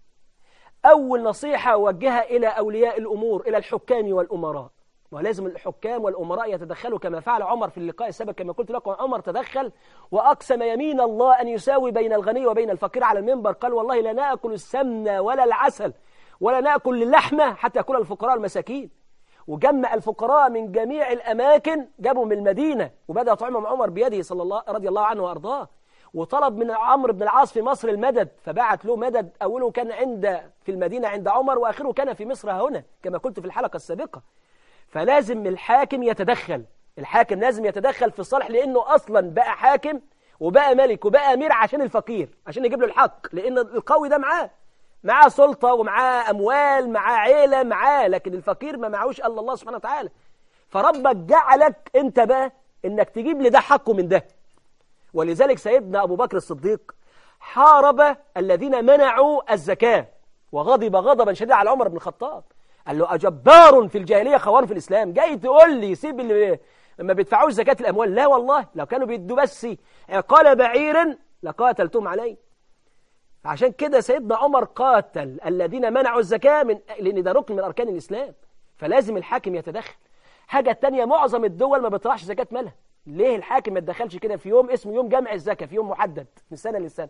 أول نصيحة أوجهها إلى أولياء الأمور إلى الحكام والأمراء ولازم الحكام والأمراء يتدخلوا كما فعل عمر في اللقاء السابق كما قلت لكم عمر تدخل وأقسم يمين الله أن يساوي بين الغني وبين الفقير على المنبر قال والله لا نأكل السمن ولا العسل ولا نأكل اللحمة حتى يأكل الفقراء المساكين وجمع الفقراء من جميع الأماكن جابوا من المدينة وبدأ يطعمهم عمر بيده صلى الله رضي الله عنه وأرضاه وطلب من عمرو بن العاص في مصر المدد فبعت له مدد أوله كان عند في المدينة عند عمر وآخره كان في مصر هنا كما قلت في الحلقة السابقة فلازم الحاكم يتدخل الحاكم لازم يتدخل في الصالح لأنه أصلا بقى حاكم وبقى ملك وبقى أمير عشان الفقير عشان يجيب له الحق لأن القوي ده معاه معاه سلطة ومعاه أموال معاه عيلة معاه لكن الفقير ما معهوش إلا الله سبحانه وتعالى فربك جعلك أنت بقى إنك تجيب لده حقه من ده ولذلك سيدنا أبو بكر الصديق حارب الذين منعوا الزكاة وغضب غضبا شديدا على عمر بن الخطاب قال له أجبار في الجاهلية خوان في الإسلام جاي تقول لي سيب اللي ما بيدفعوش زكاة الأموال لا والله لو كانوا بيدوا بس عقال بعير لقاتلتم عليه عشان كده سيدنا عمر قاتل الذين منعوا الزكاة من لأن ده ركن من أركان الإسلام فلازم الحاكم يتدخل حاجة تانية معظم الدول ما بيطلعش زكاة مالها ليه الحاكم ما يتدخلش كده في يوم اسمه يوم جمع الزكاة في يوم محدد من سنة للسنة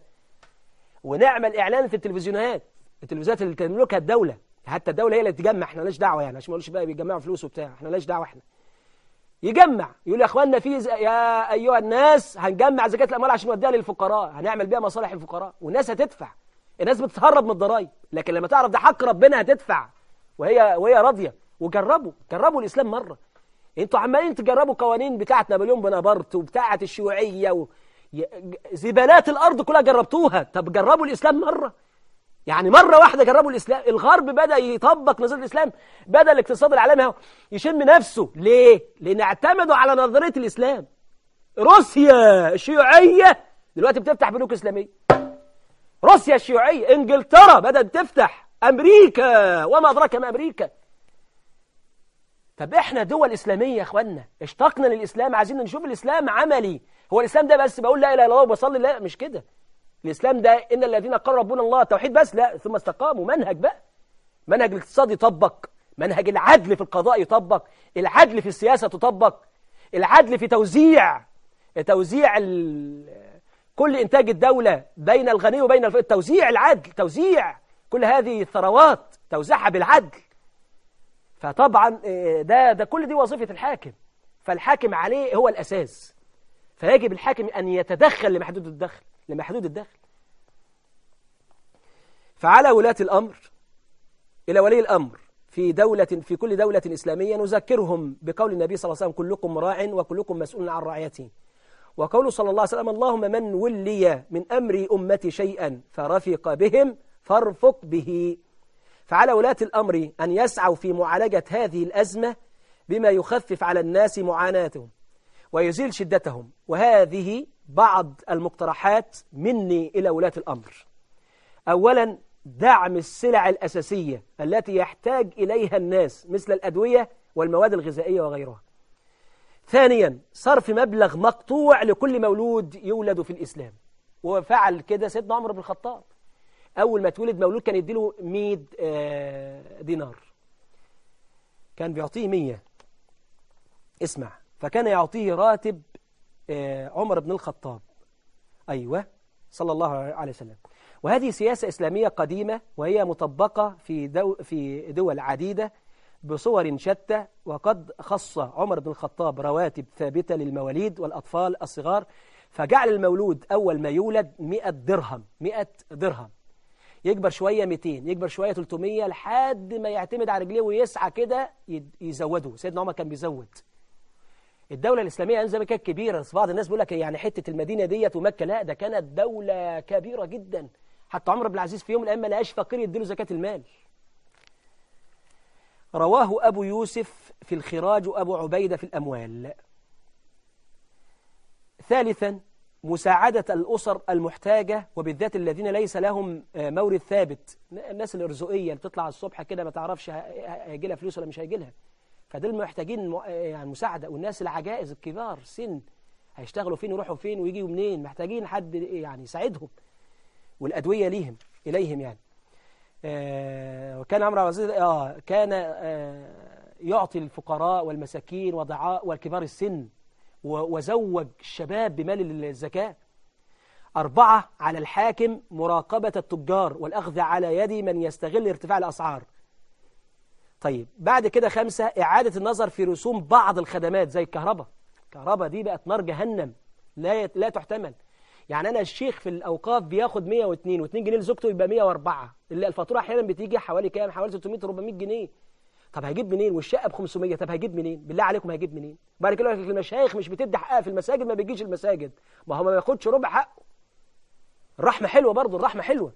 ونعمل إعلان في التلفزيونات التلفزيونات اللي تملكها الدولة حتى الدولة هي اللي تجمع احنا مالناش دعوة يعني عشان ما نقولش بقى بيجمعوا فلوس وبتاع احنا مالناش دعوة احنا يجمع يقول يا اخواننا في ز... يا ايها الناس هنجمع زكاة الاموال عشان نوديها للفقراء هنعمل بيها مصالح الفقراء والناس هتدفع الناس بتتهرب من الضرايب لكن لما تعرف ده حق ربنا هتدفع وهي وهي راضيه وجربوا جربوا الاسلام مره انتوا عمالين تجربوا قوانين بتاعه نابليون بونابرت وبتاعه الشيوعيه و... زبالات الارض كلها جربتوها طب جربوا الاسلام مره يعني مرة واحدة جربوا الإسلام الغرب بدأ يطبق نظرية الإسلام بدأ الاقتصاد العالمي يشم نفسه ليه؟ لأن اعتمدوا على نظرية الإسلام روسيا الشيوعية دلوقتي بتفتح بنوك إسلامية روسيا الشيوعية انجلترا بدأت تفتح أمريكا وما أدراك ما أمريكا طب احنا دول إسلامية يا اخوانا اشتقنا للإسلام عايزين نشوف الإسلام عملي هو الإسلام ده بس بقول لا إله إلا الله وبصلي لا مش كده الإسلام ده إن الذين قالوا ربنا الله توحيد بس لا ثم استقاموا منهج بقى منهج الاقتصاد يطبق منهج العدل في القضاء يطبق العدل في السياسة تطبق العدل في توزيع توزيع كل إنتاج الدولة بين الغني وبين الفقير توزيع العدل توزيع كل هذه الثروات توزيعها بالعدل فطبعا ده ده كل دي وظيفة الحاكم فالحاكم عليه هو الأساس فيجب الحاكم أن يتدخل لمحدود الدخل لمحدود الدخل فعلى ولاة الأمر إلى ولي الأمر في دولة في كل دولة إسلامية نذكرهم بقول النبي صلى الله عليه وسلم كلكم راع وكلكم مسؤول عن رعيته وقوله صلى الله عليه وسلم اللهم من ولي من أمر أمتي شيئا فرفق بهم فارفق به فعلى ولاة الأمر أن يسعوا في معالجة هذه الأزمة بما يخفف على الناس معاناتهم ويزيل شدتهم وهذه بعض المقترحات مني إلى ولاة الأمر أولا دعم السلع الأساسية التي يحتاج إليها الناس مثل الأدوية والمواد الغذائية وغيرها ثانيا صرف مبلغ مقطوع لكل مولود يولد في الإسلام وفعل كده سيدنا عمر بن الخطاب أول ما تولد مولود كان يديله 100 آه، دينار كان بيعطيه 100 اسمع فكان يعطيه راتب آه، عمر بن الخطاب أيوة صلى الله عليه وسلم وهذه سياسة إسلامية قديمة وهي مطبقة في, دو في دول عديدة بصور شتى وقد خص عمر بن الخطاب رواتب ثابتة للمواليد والأطفال الصغار فجعل المولود أول ما يولد 100 درهم 100 درهم يكبر شوية 200 يكبر شوية 300 لحد ما يعتمد على رجليه ويسعى كده يزوده سيدنا عمر كان بيزود الدولة الإسلامية زي ما كانت كبيرة بس بعض الناس بيقول لك يعني حتة المدينة ديت ومكة لا ده كانت دولة كبيرة جدا حتى عمر بن العزيز في يوم من الأيام ما لقاش فقير يديله زكاة المال رواه أبو يوسف في الخراج وأبو عبيدة في الأموال ثالثا مساعدة الأسر المحتاجة وبالذات الذين ليس لهم مورد ثابت الناس الإرزقية اللي بتطلع الصبح كده ما تعرفش هيجي لها فلوس ولا مش هيجي لها فدول محتاجين يعني مساعدة والناس العجائز الكبار سن هيشتغلوا فين ويروحوا فين ويجوا منين محتاجين حد يعني يساعدهم والأدوية ليهم إليهم يعني آه وكان عمرو العزيز آه كان آه يعطي الفقراء والمساكين وضعاء والكبار السن وزوج الشباب بمال الزكاة أربعة على الحاكم مراقبة التجار والأخذ على يد من يستغل ارتفاع الأسعار طيب بعد كده خمسة إعادة النظر في رسوم بعض الخدمات زي الكهرباء الكهرباء دي بقت نار جهنم لا لا تحتمل يعني أنا الشيخ في الأوقاف بياخد 102 و2 جنيه لزوجته يبقى 104 اللي الفاتورة أحيانا بتيجي حوالي كام حوالي 600 400 جنيه طب هيجيب منين والشقة ب 500 طب هيجيب منين بالله عليكم هيجيب منين بعد كده المشايخ مش بتدي حقها في المساجد ما بيجيش المساجد ما هو ما بياخدش ربع حقه الرحمة حلوة برضه الرحمة حلوة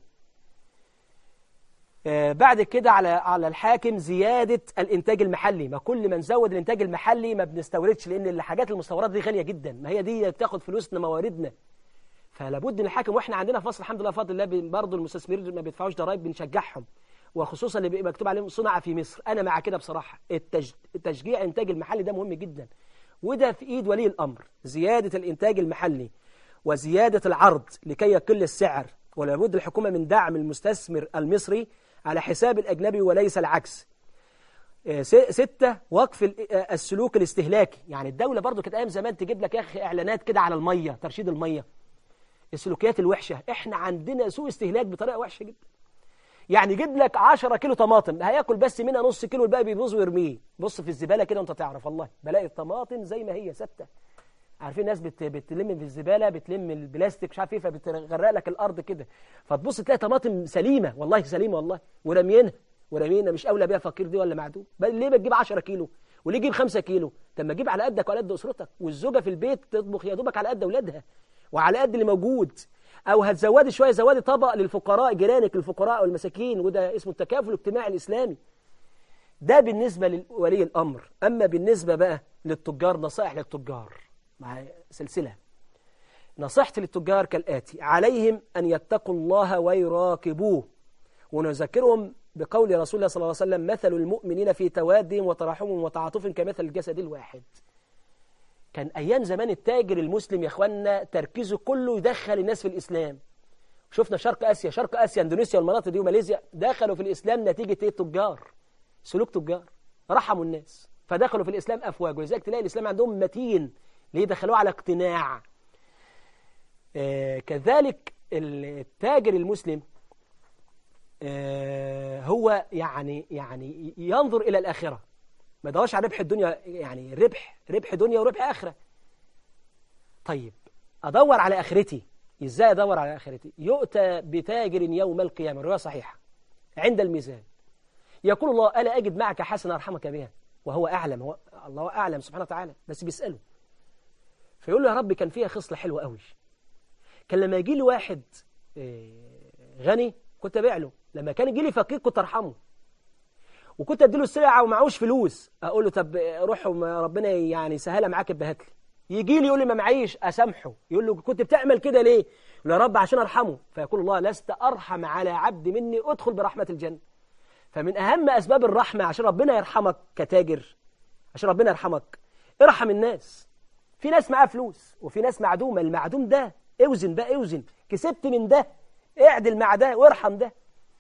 آه بعد كده على على الحاكم زيادة الإنتاج المحلي ما كل ما نزود الإنتاج المحلي ما بنستوردش لأن الحاجات المستوردة دي غالية جدا ما هي دي بتاخد فلوسنا مواردنا فلابد ان الحاكم واحنا عندنا في مصر الحمد لله بفضل الله برضه المستثمرين ما بيدفعوش ضرائب بنشجعهم وخصوصا اللي بيبقى مكتوب عليهم صنع في مصر انا مع كده بصراحه التج... التشجيع الانتاج المحلي ده مهم جدا وده في ايد ولي الامر زياده الانتاج المحلي وزياده العرض لكي يقل السعر ولابد الحكومه من دعم المستثمر المصري على حساب الاجنبي وليس العكس ستة وقف السلوك الاستهلاكي يعني الدولة برضو كانت أيام زمان تجيب لك يا أخي إعلانات كده على المية ترشيد المية السلوكيات الوحشة احنا عندنا سوء استهلاك بطريقة وحشة جدا يعني يجيب لك 10 كيلو طماطم هياكل بس منها نص كيلو الباقي بيبوظ ويرميه بص في الزبالة كده وانت تعرف والله بلاقي الطماطم زي ما هي ثابته عارفين ناس بت... بتلم في الزبالة بتلم البلاستيك مش عارف ايه فبتغرق لك الارض كده فتبص تلاقي طماطم سليمة والله سليمة والله ورمينها ورمينا مش اولى بيها فقير دي ولا معدوم بل ليه بتجيب 10 كيلو وليه تجيب 5 كيلو طب ما تجيب على قدك وعلى قد اسرتك والزوجه في البيت تطبخ يا دوبك على قد اولادها وعلى قد اللي موجود او هتزودي شويه زودي طبق للفقراء جيرانك الفقراء والمساكين وده اسمه التكافل الاجتماعي الاسلامي ده بالنسبه لولي الامر اما بالنسبه بقى للتجار نصائح للتجار مع سلسله نصيحتي للتجار كالاتي عليهم ان يتقوا الله ويراقبوه ونذكرهم بقول رسول الله صلى الله عليه وسلم مثل المؤمنين في توادهم وتراحمهم وتعاطفهم كمثل الجسد الواحد كان أيام زمان التاجر المسلم يا أخوانا تركيزه كله يدخل الناس في الإسلام شفنا شرق آسيا شرق آسيا اندونيسيا والمناطق دي وماليزيا دخلوا في الإسلام نتيجة إيه تجار سلوك تجار رحموا الناس فدخلوا في الإسلام أفواج ولذلك تلاقي الإسلام عندهم متين ليه دخلوه على اقتناع آه كذلك التاجر المسلم آه هو يعني يعني ينظر إلى الآخرة ما دورش على ربح الدنيا يعني ربح ربح دنيا وربح آخرة طيب أدور على آخرتي إزاي أدور على آخرتي يؤتى بتاجر يوم القيامة رواية صحيحة عند الميزان يقول الله ألا أجد معك حسنة أرحمك بها وهو أعلم هو الله أعلم سبحانه وتعالى بس بيسأله فيقول له يا رب كان فيها خصلة حلوة قوي كان لما يجي لي واحد إيه، غني كنت أبيع له لما كان يجي لي فقير كنت أرحمه وكنت اديله السلعه ومعهوش فلوس اقول له طب روح وما ربنا يعني سهلها معاك ابقى هات لي يجي لي يقول لي ما معيش اسامحه يقول له كنت بتعمل كده ليه يقول له يا رب عشان ارحمه فيقول الله لست ارحم على عبد مني ادخل برحمه الجنه فمن اهم اسباب الرحمه عشان ربنا يرحمك كتاجر عشان ربنا يرحمك ارحم الناس في ناس معاها فلوس وفي ناس معدومه المعدوم ده اوزن بقى اوزن كسبت من ده اعدل مع ده وارحم ده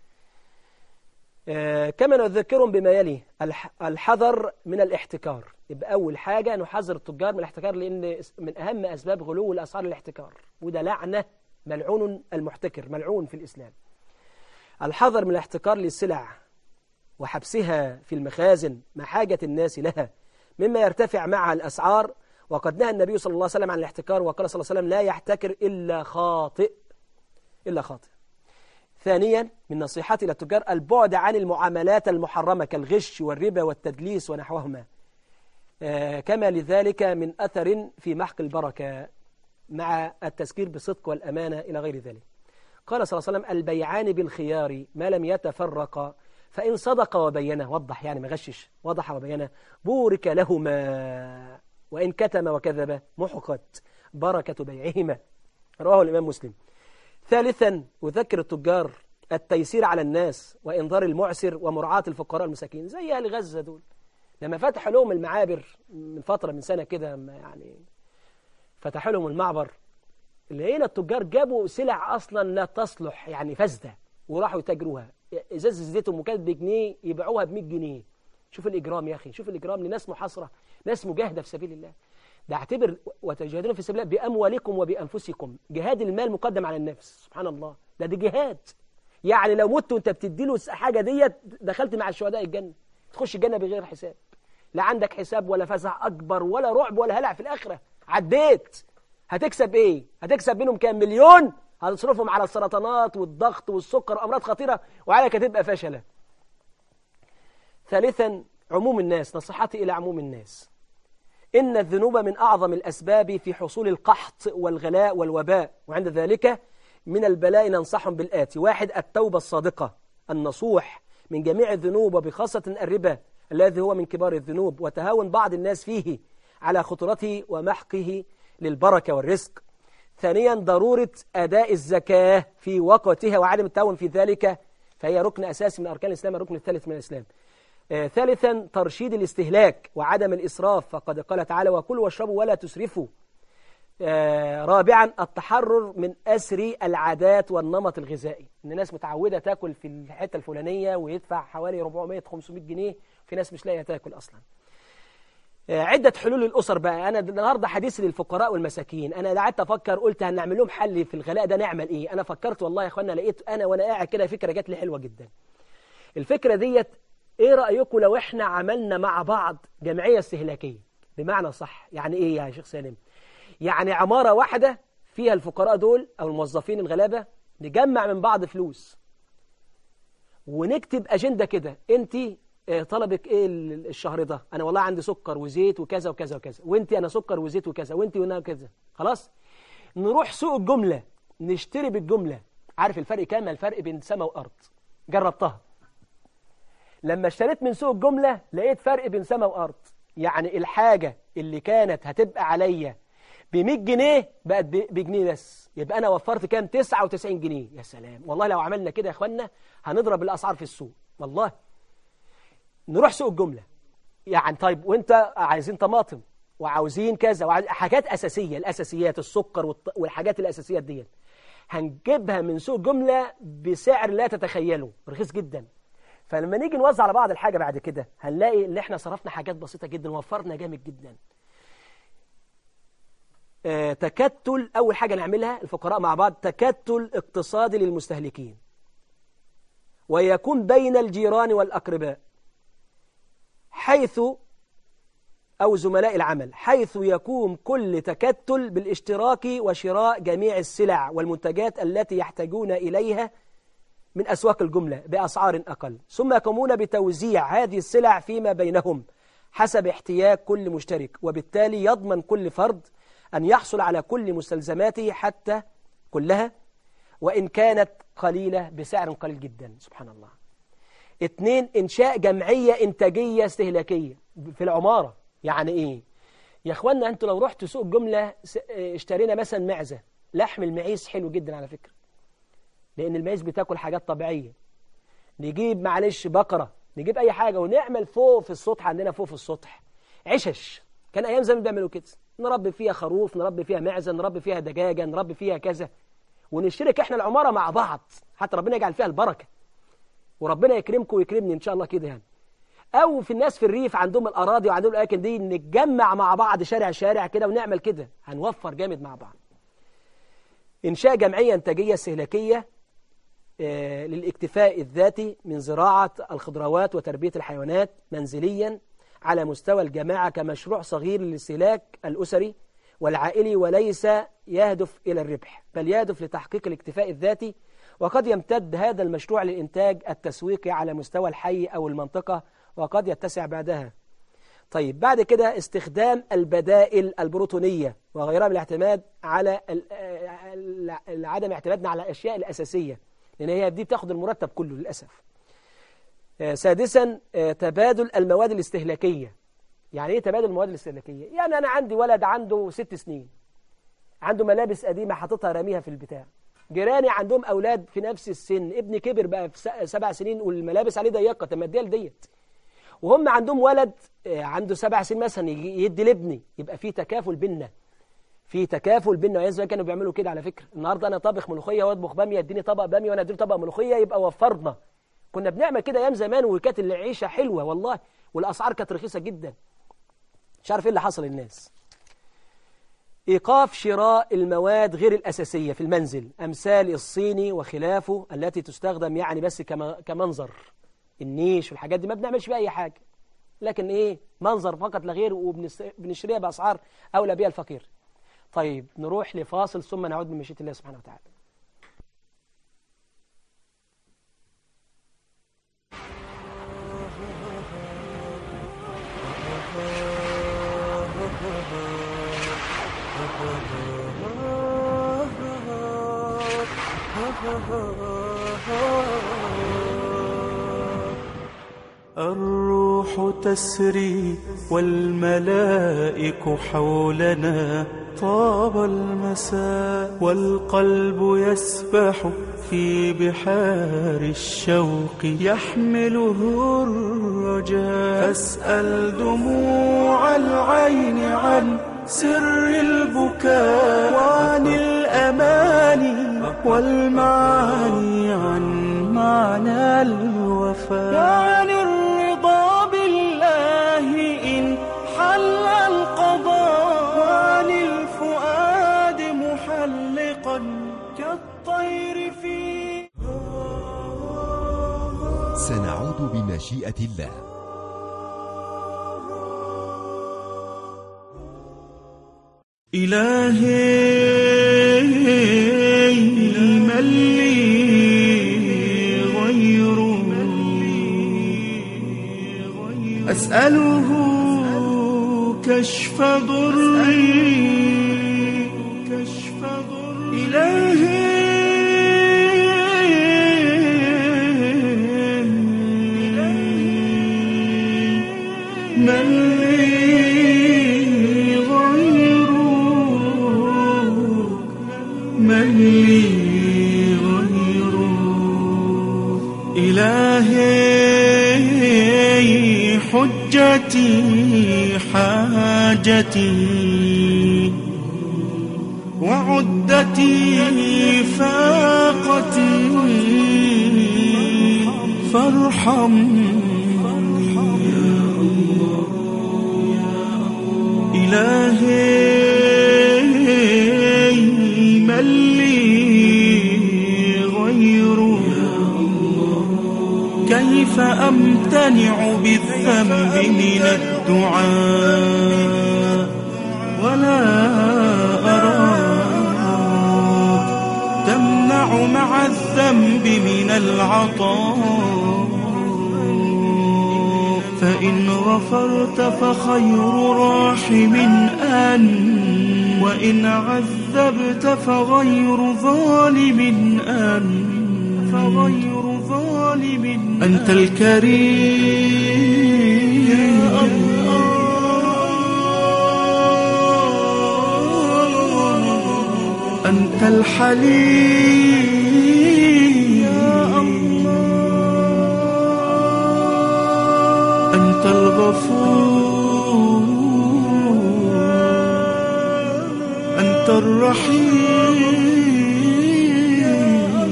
آه، كما نذكرهم بما يلي الح- الحذر من الاحتكار يبقى أول حاجة نحذر التجار من الاحتكار لأن من أهم أسباب غلو الأسعار الاحتكار وده لعنة ملعون المحتكر ملعون في الإسلام الحذر من الاحتكار للسلع وحبسها في المخازن مع حاجة الناس لها مما يرتفع معها الأسعار وقد نهى النبي صلى الله عليه وسلم عن الاحتكار وقال صلى الله عليه وسلم لا يحتكر إلا خاطئ إلا خاطئ ثانيا من نصيحتي للتجار البعد عن المعاملات المحرمة كالغش والربا والتدليس ونحوهما آه، كما لذلك من أثر في محق البركة مع التذكير بالصدق والأمانة إلى غير ذلك قال صلى الله عليه وسلم البيعان بالخيار ما لم يتفرقا فإن صدق وبينه وضح يعني ما غشش وضح وبينه بورك لهما وإن كتم وكذب محقت بركة بيعهما رواه الإمام مسلم ثالثا أذكر التجار التيسير على الناس وإنذار المعسر ومراعاة الفقراء المساكين زي أهل غزة دول لما فتحوا لهم المعابر من فترة من سنة كده ما يعني فتحوا لهم المعبر لقينا التجار جابوا سلع أصلا لا تصلح يعني فاسدة وراحوا يتاجروها إزازة زيتهم وكانت بجنيه يبيعوها ب 100 جنيه شوف الإجرام يا أخي شوف الإجرام لناس محاصرة ناس مجاهدة في سبيل الله ده اعتبر وتجاهدون في سبيل الله بأموالكم وبأنفسكم جهاد المال مقدم على النفس سبحان الله ده دي جهاد يعني لو مت وانت بتدي له حاجة ديت دخلت مع الشهداء الجنة تخش الجنة بغير حساب لا عندك حساب ولا فزع أكبر ولا رعب ولا هلع في الآخرة عديت هتكسب ايه هتكسب منهم كام مليون هتصرفهم على السرطانات والضغط والسكر وأمراض خطيرة وعليك هتبقى فشلة ثالثا عموم الناس نصيحتي إلى عموم الناس إن الذنوب من أعظم الأسباب في حصول القحط والغلاء والوباء وعند ذلك من البلاء ننصحهم بالآتي واحد التوبة الصادقة النصوح من جميع الذنوب وبخاصة الربا الذي هو من كبار الذنوب وتهاون بعض الناس فيه على خطرته ومحقه للبركة والرزق ثانيا ضرورة أداء الزكاة في وقتها وعدم التهاون في ذلك فهي ركن أساسي من أركان الإسلام الركن الثالث من الإسلام آه، ثالثا ترشيد الاستهلاك وعدم الإسراف فقد قال تعالى وكلوا واشربوا ولا تسرفوا آه، رابعا التحرر من أسر العادات والنمط الغذائي إن الناس متعودة تاكل في الحتة الفلانية ويدفع حوالي 400-500 جنيه في ناس مش لاقيه تاكل أصلا آه، عدة حلول للأسر بقى أنا النهاردة حديثي للفقراء والمساكين أنا قعدت أفكر قلت هنعمل لهم حل في الغلاء ده نعمل إيه أنا فكرت والله يا أخوانا لقيت أنا وأنا قاعد كده فكرة جات لي حلوة جدا الفكرة ديت إيه رأيكم لو إحنا عملنا مع بعض جمعية استهلاكية بمعنى صح يعني إيه يا شيخ سالم يعني عمارة واحدة فيها الفقراء دول أو الموظفين الغلابة نجمع من بعض فلوس ونكتب أجندة كده أنت آه، طلبك ايه ال- الشهر ده انا والله عندي سكر وزيت وكذا وكذا وكذا وانت انا سكر وزيت وكذا وانت وانا كذا خلاص نروح سوق الجملة نشتري بالجملة عارف الفرق كام الفرق بين سماء وارض جربتها لما اشتريت من سوق الجملة لقيت فرق بين سماء وارض يعني الحاجة اللي كانت هتبقى عليا ب 100 جنيه بقت ب- بجنيه بس يبقى انا وفرت كام 99 جنيه يا سلام والله لو عملنا كده يا اخوانا هنضرب الاسعار في السوق والله نروح سوق الجملة يعني طيب وانت عايزين طماطم وعاوزين كذا وعايز حاجات أساسية الأساسيات السكر والط- والحاجات الأساسيات دي هنجيبها من سوق جملة بسعر لا تتخيله رخيص جدا فلما نيجي نوزع على بعض الحاجة بعد كده هنلاقي ان احنا صرفنا حاجات بسيطة جدا ووفرنا جامد جدا آه، تكتل أول حاجة نعملها الفقراء مع بعض تكتل اقتصادي للمستهلكين ويكون بين الجيران والأقرباء حيث أو زملاء العمل حيث يقوم كل تكتل بالاشتراك وشراء جميع السلع والمنتجات التي يحتاجون إليها من أسواق الجملة بأسعار أقل ثم يقومون بتوزيع هذه السلع فيما بينهم حسب احتياج كل مشترك وبالتالي يضمن كل فرد أن يحصل على كل مستلزماته حتى كلها وإن كانت قليلة بسعر قليل جدا سبحان الله اثنين إنشاء جمعية إنتاجية استهلاكية في العمارة يعني إيه يا أخوانا أنتوا لو رحتوا سوق الجملة س- اشترينا مثلا معزة لحم المعيز حلو جدا على فكرة لأن المعيز بتاكل حاجات طبيعية نجيب معلش بقرة نجيب أي حاجة ونعمل فوق في السطح عندنا فوق في السطح عشش كان أيام زمان بيعملوا كده نربي فيها خروف نربي فيها معزة نربي فيها دجاجة نربي فيها كذا ونشترك احنا العمارة مع بعض حتى ربنا يجعل فيها البركة وربنا يكرمكم ويكرمني إن شاء الله كده يعني أو في الناس في الريف عندهم الأراضي وعندهم الأماكن دي نتجمع مع بعض شارع شارع كده ونعمل كده هنوفر جامد مع بعض إنشاء جمعية إنتاجية استهلاكية آه، للاكتفاء الذاتي من زراعة الخضروات وتربية الحيوانات منزليا على مستوى الجماعة كمشروع صغير للاستهلاك الأسري والعائلي وليس يهدف إلى الربح بل يهدف لتحقيق الاكتفاء الذاتي وقد يمتد هذا المشروع للإنتاج التسويقي على مستوى الحي أو المنطقة وقد يتسع بعدها طيب بعد كده استخدام البدائل البروتونية وغيرها من الاعتماد على ال- ال- ال- عدم اعتمادنا على الأشياء الأساسية لأن هي دي بتاخد المرتب كله للأسف آه، سادسا آه، تبادل المواد الاستهلاكية يعني ايه تبادل المواد الاستهلاكية يعني أنا عندي ولد عنده ست سنين عنده ملابس قديمة حاططها راميها في البتاع جيراني عندهم أولاد في نفس السن ابني كبر بقى في س- سبع سنين والملابس عليه ضيقة طب ما اديها لديت وهم عندهم ولد آه، عنده سبع سنين مثلا يجي- يدي لابني يبقى في تكافل بينا في تكافل بينا ويا زمان كانوا بيعملوا كده على فكره النهارده انا طابخ ملوخيه واطبخ باميه اديني طبق باميه وانا اديله طبق ملوخيه يبقى وفرنا كنا بنعمل كده ايام زمان وكانت العيشه حلوه والله والاسعار كانت رخيصه جدا مش عارف ايه اللي حصل للناس ايقاف شراء المواد غير الاساسيه في المنزل امثال الصيني وخلافه التي تستخدم يعني بس كما- كمنظر النيش والحاجات دي ما بنعملش بيها اي حاجه لكن ايه منظر فقط لا غير وبنشتريها باسعار اولى بها الفقير طيب نروح لفاصل ثم نعود من مشيئة الله سبحانه وتعالى الروح تسري والملائك حولنا طاب المساء والقلب يسبح في بحار الشوق يحمله الرجاء أسأل دموع العين عن سر البكاء وعن الأماني والمعاني عن معنى الوفاء وعن الرضا بالله إن حل القضاء وعن الفؤاد محلقا كالطير في سنعود بمشيئة الله إلهي من لي غيره أسأله كشف ضري كشف ضري إلهي من لي غيره من لي غيره إلهي حجتي حاجتي وعدتي فاقتي فارحم إلهي من لي غيره كيف أمتنع بالذنب من الدعاء ولا أراك تمنع الشفاع مع الذنب من العطاء فإن غفرت فخير راحم أن وإن عذبت فغير ظالم أن فغير ظالم أنت الكريم يا الله أنت الحليم يا الله أنت الغفور أنت الرحيم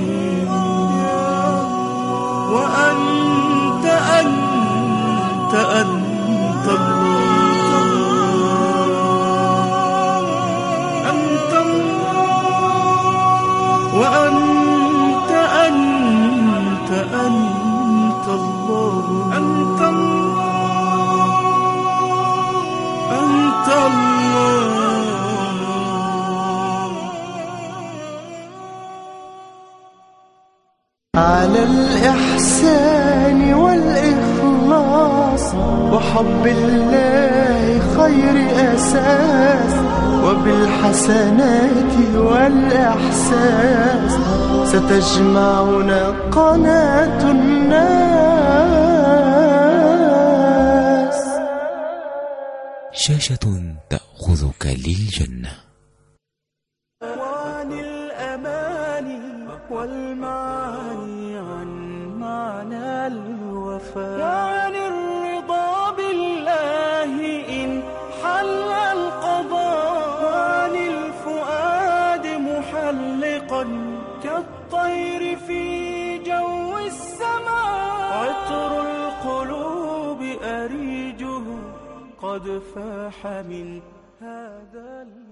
وأنت أنت أنت الله أنت الله وأنت أنت أنت الله أنت الله أنت الله على الإحسان والإخلاص وحب الله خير أساس وبالحسنات والإحساس ستجمعنا قناة الناس شاشة تأخذك للجنة وعن الأماني والمعاني عن معنى الوفاء وعن الرضا بالله إن حل القضاء وعن الفؤاد محلقا كالطير في جو السماء عطر القلوب أريجه قد فاح من هذا ال...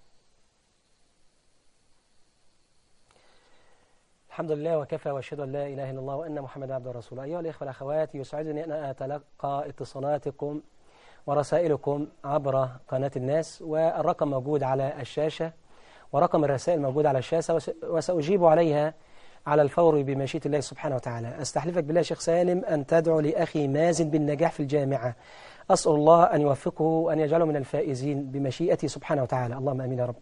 الحمد لله وكفى واشهد ان لا اله الا الله وان محمدا عبده ورسوله ايها الاخوه والاخوات يسعدني ان اتلقى اتصالاتكم ورسائلكم عبر قناه الناس والرقم موجود على الشاشه ورقم الرسائل موجود على الشاشه وس- وساجيب عليها على الفور بمشيئه الله سبحانه وتعالى استحلفك بالله شيخ سالم ان تدعو لاخي مازن بالنجاح في الجامعه اسال الله ان يوفقه وان يجعله من الفائزين بمشيئته سبحانه وتعالى اللهم امين يا رب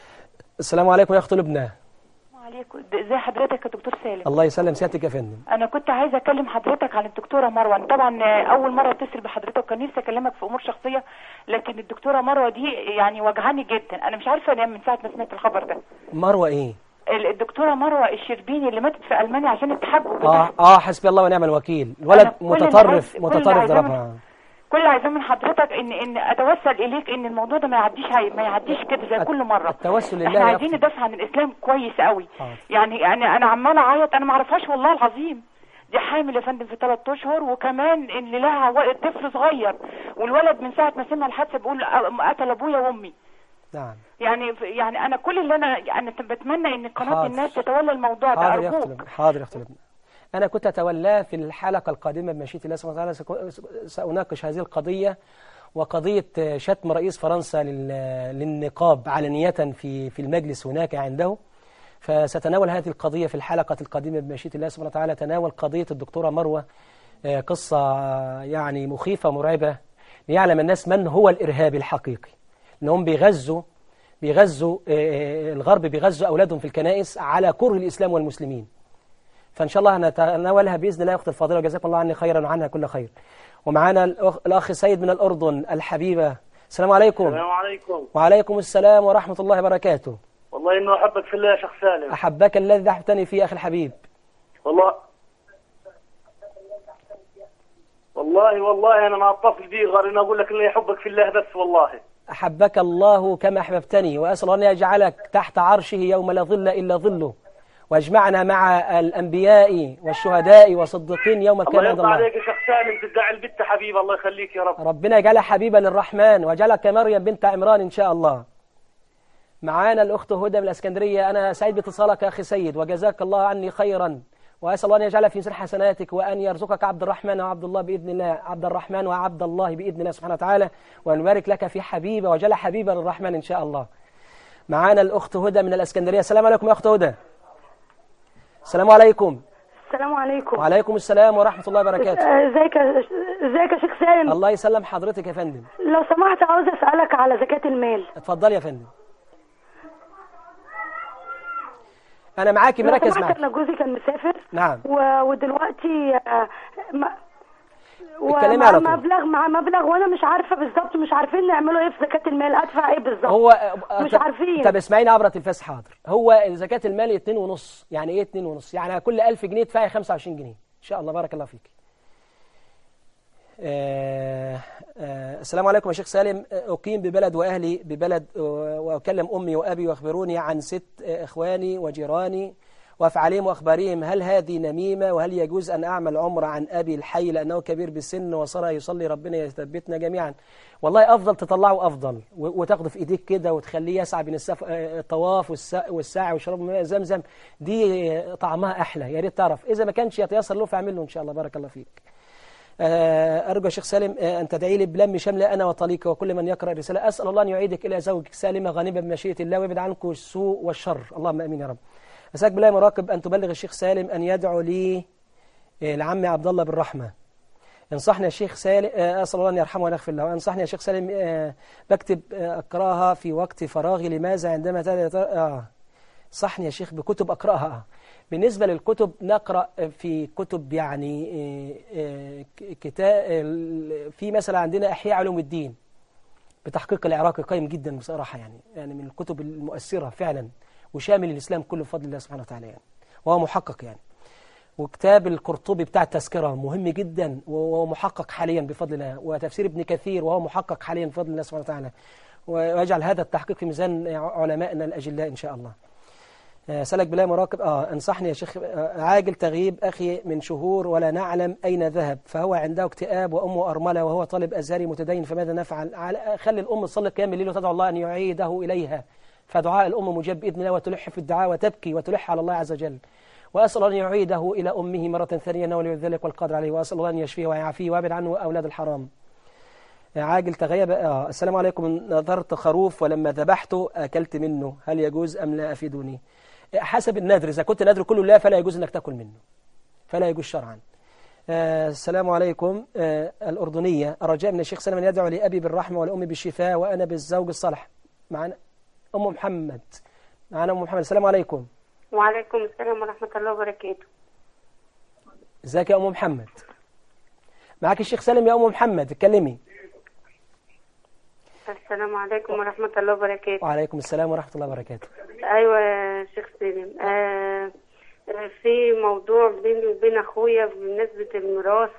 السلام عليكم يا اخت لبنى عليكم ازي حضرتك يا دكتور سالم الله يسلم سيادتك يا فندم انا كنت عايزه اكلم حضرتك عن الدكتوره مروه أنا طبعا اول مره اتصل بحضرتك وكان نفسي اكلمك في امور شخصيه لكن الدكتوره مروه دي يعني وجعاني جدا انا مش عارفه انام من ساعه ما سمعت الخبر ده مروه ايه ال- الدكتوره مروه الشربيني اللي ماتت في المانيا عشان التحجب اه بتاعها. اه حسبي الله ونعم الوكيل الولد أنا كل اللي متطرف عايز- كل اللي متطرف عايزاه ضربها كل اللي عايزاه من حضرتك ان ان اتوسل اليك ان الموضوع ده ما يعديش هي- ما يعديش كده زي الت- كل مره التوسل لله احنا عايزين يكفي. ندافع عن الاسلام كويس قوي حاضر. يعني يعني انا عماله اعيط انا ما اعرفهاش والله العظيم دي حامل يا فندم في ثلاث اشهر وكمان اللي لها و- طفل صغير والولد من ساعه ما سمع الحادثه بيقول أ- قتل ابويا وامي نعم يعني يعني انا كل اللي انا انا بتمنى ان قناه حاضر. الناس تتولى الموضوع ده حاضر يا اخت ارجوك لبنى حاضر يا اخت لبنى انا كنت اتولاه في الحلقه القادمه بمشيئه الله سبحانه وتعالى سكو- ساناقش هذه القضيه وقضيه شتم رئيس فرنسا لل- للنقاب علنيه في في المجلس هناك عنده فستناول هذه القضيه في الحلقه القادمه بمشيئه الله سبحانه وتعالى تناول قضيه الدكتوره مروه آه، قصه آه، يعني مخيفه مرعبه ليعلم الناس من هو الارهابي الحقيقي انهم بيغزوا بيغزوا آه، الغرب بيغزوا اولادهم في الكنائس على كره الاسلام والمسلمين فان شاء الله هنتناولها باذن الله يا اخت الفاضله وجزاكم الله عني خيرا وعنها كل خير ومعانا الأخ, الاخ سيد من الاردن الحبيبه السلام عليكم السلام عليكم وعليكم السلام ورحمه الله وبركاته والله انه احبك في الله يا شيخ سالم احبك الذي احببتني فيه اخي الحبيب والله والله والله انا ما اتصل بيه غير اني اقول لك اني احبك في الله بس والله احبك الله كما احببتني واسال الله ان يجعلك تحت عرشه يوم لا ظل الا ظله واجمعنا مع الانبياء والشهداء والصديقين يوم الله القيامه عند يرضى الله عليك يا شيخ سالم تدعي البت حبيب الله يخليك يا رب ربنا يجعلها حبيبا للرحمن ويجعلها كمريم بنت عمران إن شاء الله معانا الأخت هدى من الإسكندرية أنا سعيد باتصالك يا أخي سيد وجزاك الله عني خيرا وأسأل الله أن يجعلها في ميزان حسناتك وأن يرزقك عبد الرحمن وعبد الله بإذن الله عبد الرحمن وعبد الله بإذن الله سبحانه وتعالى وأن يبارك لك في حبيبة وجعلها حبيبة للرحمن إن شاء الله معانا الأخت هدى من الإسكندرية السلام عليكم يا أخت هدى السلام عليكم السلام عليكم وعليكم السلام ورحمة الله وبركاته آه، ازيك يا- ازيك يا شيخ سالم الله يسلم حضرتك يا فندم لو سمحت عاوز اسالك على زكاه المال اتفضل يا فندم انا معاكي لو مركز سمحت معاك انا جوزي كان مسافر نعم و... ودلوقتي آه، ما اتكلمي ومع على طول. مبلغ مع مبلغ وانا مش عارفه بالظبط مش عارفين نعمله ايه في زكاه المال ادفع ايه بالظبط هو مش طب- عارفين طب اسمعيني عبر التلفاز حاضر هو زكاة المال اتنين ونص يعني ايه اتنين ونص يعني على كل ألف جنيه تدفعي 25 جنيه ان شاء الله بارك الله فيك آه آه السلام عليكم يا شيخ سالم آه، أقيم ببلد وأهلي ببلد آه، وأكلم أمي وأبي وأخبروني عن ست آه، إخواني وجيراني وأفعالهم وأخبارهم هل هذه نميمة وهل يجوز أن أعمل عمرة عن أبي الحي لأنه كبير بالسن وصار يصلي ربنا يثبتنا جميعا والله أفضل تطلعه أفضل و- وتاخده في إيديك كده وتخليه يسعى بين السف... آه، الطواف والسا- والساعي وشرب ماء زمزم دي آه، طعمها أحلى يا ريت تعرف إذا ما كانش يتيسر له فاعمل له إن شاء الله بارك الله فيك آه، أرجو يا شيخ سالم آه، أن تدعي لي بلم شملة أنا وطليقة وكل من يقرأ الرسالة أسأل الله أن يعيدك إلى زوجك سالمة غانمة بمشيئة الله ويبعد عنكم السوء والشر اللهم أمين يا رب أسألك بالله مراقب أن تبلغ الشيخ سالم أن يدعو لي آه، لعمي عبد الله بالرحمة انصحني يا شيخ سالم آه، أسأل الله أن يرحمه ويغفر له انصحني يا شيخ سالم آه، بكتب آه، أقرأها في وقت فراغي لماذا عندما تدعي آه صحني يا شيخ بكتب أقرأها بالنسبة للكتب نقرأ في كتب يعني كتاب في مثلا عندنا أحياء علوم الدين بتحقيق العراقي قيم جدا بصراحة يعني يعني من الكتب المؤثرة فعلا وشامل الإسلام كله بفضل الله سبحانه وتعالى يعني وهو محقق يعني وكتاب القرطبي بتاع التذكرة مهم جدا وهو محقق حاليا بفضل الله وتفسير ابن كثير وهو محقق حاليا بفضل الله سبحانه وتعالى ويجعل هذا التحقيق في ميزان علمائنا الأجلاء إن شاء الله سلك بالله مراقب آه انصحني يا شيخ آه عاجل تغييب أخي من شهور ولا نعلم أين ذهب فهو عنده اكتئاب وأمه أرملة وهو طالب أزهري متدين فماذا نفعل على- خلي الأم تصلي قيام الليل وتدعو الله أن يعيده إليها فدعاء الأم مجاب بإذن الله وتلح في الدعاء وتبكي وتلح على الله عز وجل وأسأل الله أن يعيده إلى أمه مرة ثانية إنه ولي ذلك والقادر عليه وأسأل الله أن يشفيه ويعافيه ويبعد عنه أولاد الحرام عاجل تغيب آه السلام عليكم نظرت خروف ولما ذبحته أكلت منه هل يجوز أم لا أفيدوني حسب النذر إذا كنت نذر كله لا فلا يجوز أنك تأكل منه فلا يجوز شرعا آه السلام عليكم آه الأردنية الرجاء من الشيخ سلام أن يدعو لأبي بالرحمة والأم بالشفاء وأنا بالزوج الصالح معنا أم محمد معنا أم محمد السلام عليكم وعليكم السلام ورحمة الله وبركاته ازيك يا أم محمد معك الشيخ سالم يا أم محمد اتكلمي السلام عليكم ورحمة الله وبركاته وعليكم السلام ورحمة الله وبركاته أيوة يا شيخ سليم آه آه، في موضوع بيني وبين أخويا بمناسبة الميراث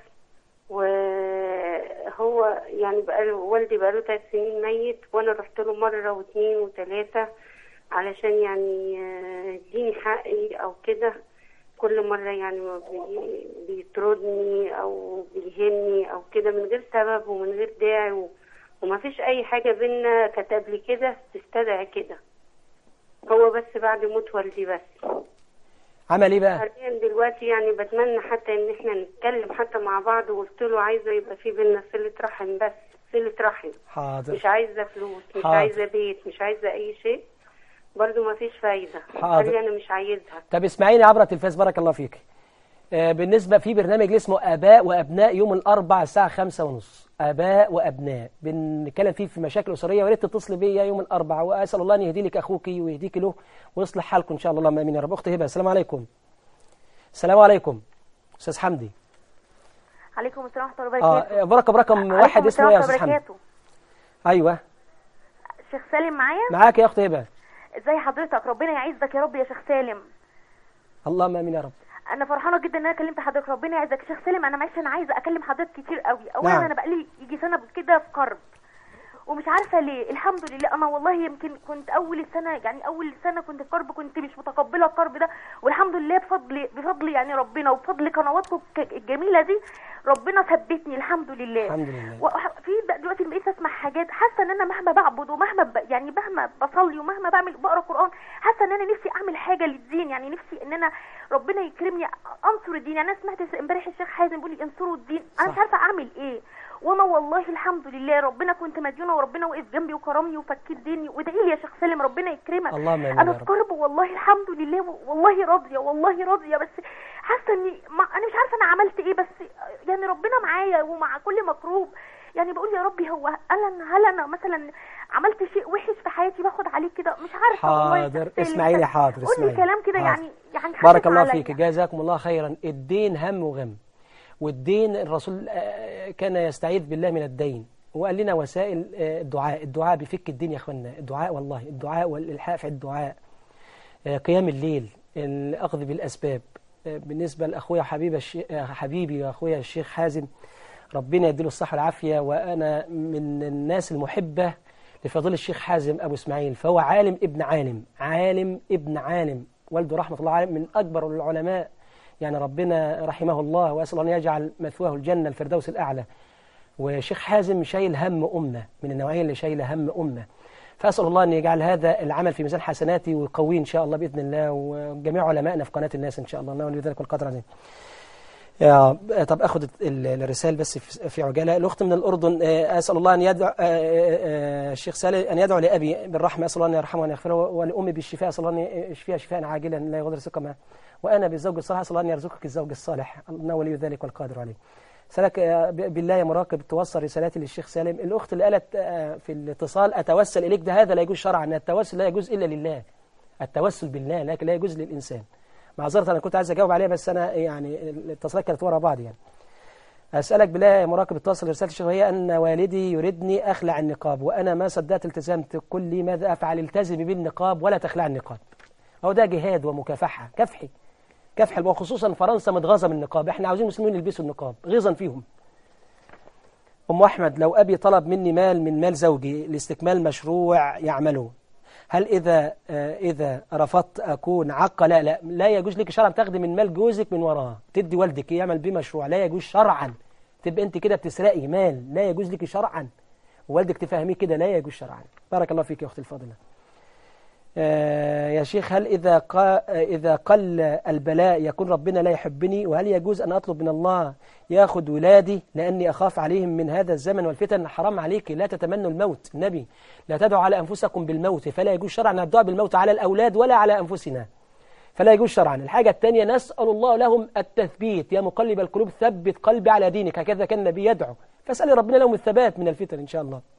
وهو يعني بقاله والدي بقاله ثلاث سنين ميت وأنا رحت له مرة واثنين وثلاثة علشان يعني آه، يديني حقي أو كده كل مرة يعني ما بي- بيطردني أو بيهني أو كده من غير سبب ومن غير داعي و- وما فيش أي حاجة بينا كانت قبل كده تستدعي كده هو بس بعد موت والدي بس عمل ايه بقى حاليا دلوقتي يعني بتمنى حتى ان احنا نتكلم حتى مع بعض وقلت له عايزه يبقى في بينا صله رحم بس صله رحم حاضر مش عايزه فلوس مش حاضر. عايزه بيت مش عايزه اي شيء برضو ما فيش فايده حاضر. قال لي انا مش عايزها طب اسمعيني عبر التلفاز بارك الله فيك آه، بالنسبة في برنامج اسمه آباء وأبناء يوم الأربع الساعة خمسة ونص آباء وأبناء بنتكلم فيه في مشاكل أسرية ويا ريت تتصلي بيا يوم الأربع وأسأل الله أن يهدي لك أخوك ويهديك له ويصلح حالكم إن شاء الله اللهم آمين يا رب أختي هبة السلام عليكم السلام عليكم أستاذ حمدي عليكم السلام ورحمة الله وبركاته آه برقم رقم عليكم واحد السلام اسمه إيه يا ورحمة أستاذ الله حمدي وبركاته. أيوه شيخ سالم معايا معاك يا أختي هبة ازي حضرتك ربنا يعزك يا رب يا شيخ سالم اللهم آمين يا رب انا فرحانه جدا ان انا كلمت حضرتك ربنا يعزك يا شيخ سالم انا معلش انا عايزه اكلم حضرتك كتير قوي اولا نعم. انا بقالي يجي سنه كده في كرب ومش عارفه ليه الحمد لله انا والله يمكن كنت اول السنه يعني اول السنه كنت في كرب كنت مش متقبله الكرب ده والحمد لله بفضل بفضل يعني ربنا وبفضل قنواتكم ك- الجميله دي ربنا ثبتني الحمد لله الحمد لله. وح- في بقى دلوقتي بقيت اسمع حاجات حاسه ان انا مهما بعبد ومهما ب... يعني مهما بصلي ومهما بعمل بقرا قران حاسه ان انا نفسي اعمل حاجه للدين يعني نفسي ان انا ربنا يكرمني انصر الدين يعني انا سمعت امبارح الشيخ حازم بيقول لي انصروا الدين انا مش عارفه اعمل ايه وانا والله الحمد لله ربنا كنت مديونه وربنا وقف جنبي وكرمني وفكيت ديني وادعي لي يا شيخ سالم ربنا يكرمك اللهم آمين انا يا في رب. كرب والله الحمد لله والله راضيه والله راضيه بس حاسه اني ما انا مش عارفه انا عملت ايه بس يعني ربنا معايا ومع كل مكروب يعني بقول يا ربي هو هل انا هل انا مثلا عملت شيء وحش في حياتي باخد عليه كده مش عارفه والله يا حاضر شيخ سالم. اسمعيني حاضر قول لي اسمعيني كلام كده حاضر. يعني يعني بارك خفف الله عليا. فيك جزاكم الله خيرا الدين هم وغم والدين الرسول آه، كان يستعيذ بالله من الدين وقال لنا وسائل آه، الدعاء الدعاء بيفك الدين يا اخوانا الدعاء والله الدعاء والإلحاح في الدعاء آه، قيام الليل الأخذ بالأسباب آه، بالنسبة لأخويا حبيب الشي... آه، حبيبي وأخويا الشيخ حازم ربنا يديله الصحة والعافية وأنا من الناس المحبة لفضيل الشيخ حازم أبو إسماعيل فهو عالم ابن عالم عالم ابن عالم والده رحمة الله عليه من أكبر العلماء يعني ربنا رحمه الله وأسأل الله أن يجعل مثواه الجنة الفردوس الأعلى وشيخ حازم شايل هم أمة من النوعية اللي شايلة هم أمة فأسأل الله أن يجعل هذا العمل في ميزان حسناتي ويقويه إن شاء الله بإذن الله وجميع علمائنا في قناة الناس إن شاء الله الله ولي ذلك والقدر عظيم يا طب اخد ال- الرسائل بس في في عجاله الاخت من الاردن آه، اسال الله ان يدعو آه، آه، آه، الشيخ سالم ان يدعو لابي بالرحمه اسال الله ان يرحمه وان يغفره ولامي بالشفاء اسال الله ان يشفيها شفاء عاجلا لا يغادر سقما وانا بالزوج الصالح اسال الله ان يرزقك الزوج الصالح الله ولي ذلك والقادر عليه سلك آه، ب- بالله يا مراقب توصل رسالاتي للشيخ سالم الاخت اللي قالت آه، في الاتصال اتوسل اليك ده هذا لا يجوز شرعا التوسل لا يجوز الا لله التوسل بالله لكن لا يجوز للانسان معذرة أنا كنت عايز أجاوب عليها بس أنا يعني الاتصالات كانت ورا بعض يعني أسألك بالله يا مراقب اتصل رسالة الشيخ وهي أن والدي يريدني أخلع النقاب وأنا ما صدقت التزمت قل لي ماذا أفعل التزمي بالنقاب ولا تخلع النقاب هو ده جهاد ومكافحة كفحي كفح وخصوصا فرنسا متغاظة من النقاب احنا عاوزين المسلمين يلبسوا النقاب غيظا فيهم أم أحمد لو أبي طلب مني مال من مال زوجي لاستكمال مشروع يعمله هل إذا آه، إذا رفضت أكون عق لا لا لا يجوز لك شرعا تاخدي من مال جوزك من وراه تدي والدك يعمل بيه مشروع لا يجوز شرعا تبقى أنت كده بتسرقي مال لا يجوز لك شرعا والدك تفهميه كده لا يجوز شرعا بارك الله فيك يا أختي الفاضلة آه، يا شيخ هل إذا قا إذا قل البلاء يكون ربنا لا يحبني وهل يجوز أن أطلب من الله ياخد ولادي لأني أخاف عليهم من هذا الزمن والفتن حرام عليك لا تتمنوا الموت النبي لا تدعوا على أنفسكم بالموت فلا يجوز شرعا الدعاء بالموت على الأولاد ولا على أنفسنا فلا يجوز شرعا الحاجة الثانية نسأل الله لهم التثبيت يا مقلب القلوب ثبت قلبي على دينك هكذا كان النبي يدعو فاسأل ربنا لهم الثبات من الفتن إن شاء الله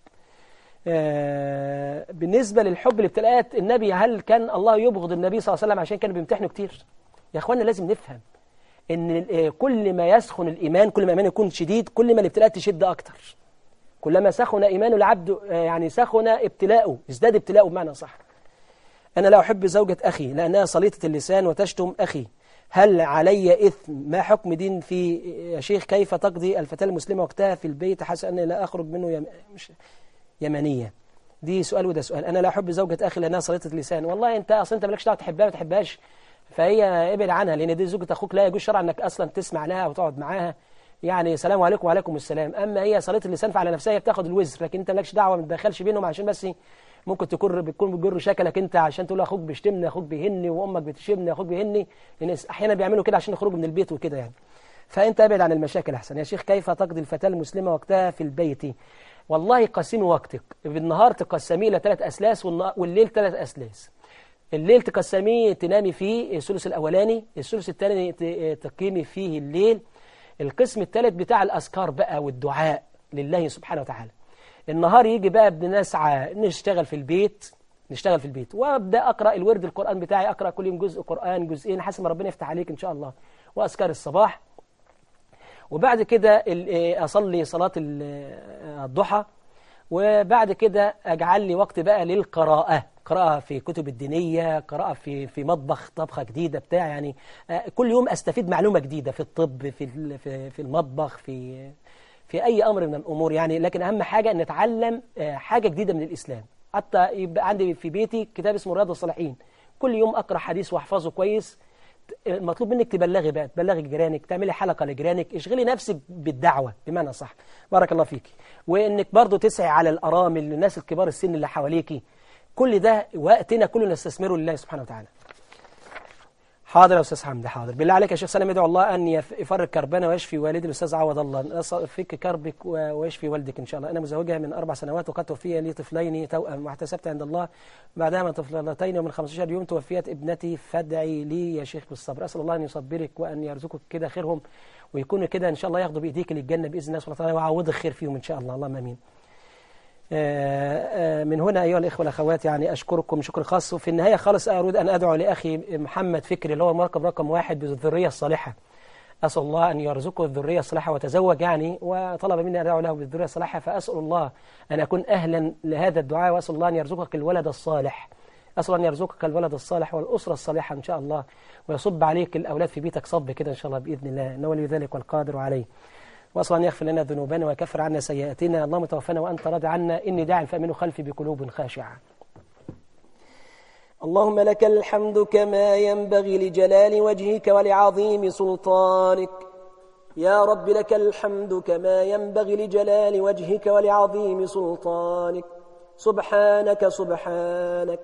آه، بالنسبة للحب الابتلاءات النبي هل كان الله يبغض النبي صلى الله عليه وسلم عشان كانوا بيمتحنوا كتير يا اخوانا لازم نفهم ان آه، كل ما يسخن الايمان كل ما الايمان يكون شديد كل ما الابتلاءات تشد اكتر كلما سخن ايمان العبد آه، يعني سخن ابتلاؤه ازداد ابتلاؤه بمعنى صح انا لا احب زوجة اخي لانها صليطة اللسان وتشتم اخي هل علي إثم ما حكم دين في يا شيخ كيف تقضي الفتاة المسلمة وقتها في البيت حسب أني لا أخرج منه يم... مش يمنية دي سؤال وده سؤال أنا لا أحب زوجة أخي لأنها صليطة اللسان والله أنت أصلا أنت مالكش دعوة تحبها ما تحبهاش فهي ابعد عنها لأن دي زوجة أخوك لا يجوز شرعا أنك أصلا تسمع لها وتقعد معاها يعني سلام عليكم وعليكم السلام أما هي صليطة اللسان فعلى نفسها هي بتاخد الوزر لكن أنت مالكش دعوة ما تدخلش بينهم عشان بس ممكن تكون بتكون بتجر شكلك انت عشان تقول اخوك بيشتمني اخوك بيهني وامك بتشتمني اخوك بيهني لان احيانا بيعملوا كده عشان يخرجوا من البيت وكده يعني فانت ابعد عن المشاكل احسن يا شيخ كيف تقضي الفتاه المسلمه وقتها في البيت والله قسمي وقتك بالنهار تقسميه الى ثلاث اسلاس والنا- والليل ثلاث اسلاس الليل تقسميه تنامي فيه الثلث الاولاني الثلث الثاني ت- تقيمي فيه الليل القسم الثالث بتاع الاذكار بقى والدعاء لله سبحانه وتعالى النهار يجي بقى بنسعى نشتغل في البيت نشتغل في البيت وابدا اقرا الورد القران بتاعي اقرا كل يوم جزء قران جزئين حسب ما ربنا يفتح عليك ان شاء الله واذكار الصباح وبعد كده ال- إيه، اصلي صلاه ال- آه، الضحى وبعد كده اجعل لي وقت بقى للقراءه قراءة في كتب الدينية قراءة في في مطبخ طبخة جديدة بتاع يعني آه، كل يوم استفيد معلومة جديدة في الطب في ال- في في المطبخ في في أي أمر من الأمور يعني لكن أهم حاجة أن نتعلم آه، حاجة جديدة من الإسلام حتى يبقى عندي في بيتي كتاب اسمه رياض الصالحين كل يوم أقرأ حديث وأحفظه كويس المطلوب منك تبلغي بقى تبلغي جيرانك تعملي حلقة لجيرانك اشغلي نفسك بالدعوة بمعنى صح بارك الله فيك وانك برضو تسعي على الارامل الناس الكبار السن اللي حواليكي كل ده وقتنا كله نستثمره لله سبحانه وتعالى حاضر يا استاذ حمدي حاضر بالله عليك يا شيخ سلام ادعو الله ان يف- يفرج كربنا ويشفي والدي الاستاذ عوض الله فيك كربك و- ويشفي والدك ان شاء الله انا مزوجه من اربع سنوات وقد توفي لي طفلين توأم واحتسبت عند الله بعدها من طفلتين ومن 15 يوم توفيت ابنتي فادعي لي يا شيخ بالصبر اسال الله ان يصبرك وان يرزقك كده خيرهم ويكونوا كده ان شاء الله ياخدوا بايديك للجنه باذن الله سبحانه وتعالى ويعوضك خير فيهم ان شاء الله اللهم امين آه، آه، من هنا أيها الإخوة والأخوات يعني أشكركم شكر خاص وفي النهاية خالص أريد أن أدعو لأخي محمد فكري اللي هو المركب رقم واحد بالذرية الصالحة أسأل الله أن يرزقه الذرية الصالحة وتزوج يعني وطلب مني أن أدعو له بالذرية الصالحة فأسأل الله أن أكون أهلا لهذا الدعاء وأسأل الله أن يرزقك الولد الصالح أسأل أن يرزقك الولد الصالح والأسرة الصالحة إن شاء الله ويصب عليك الأولاد في بيتك صب كده إن شاء الله بإذن الله إنه ولي ذلك والقادر عليه وأسأل أن يغفر لنا ذنوبنا ويكفر عنا سيئاتنا اللهم توفنا وأنت راضي عنا إني داع فأمن خلفي بقلوب خاشعة اللهم لك الحمد كما ينبغي لجلال وجهك ولعظيم سلطانك يا رب لك الحمد كما ينبغي لجلال وجهك ولعظيم سلطانك سبحانك سبحانك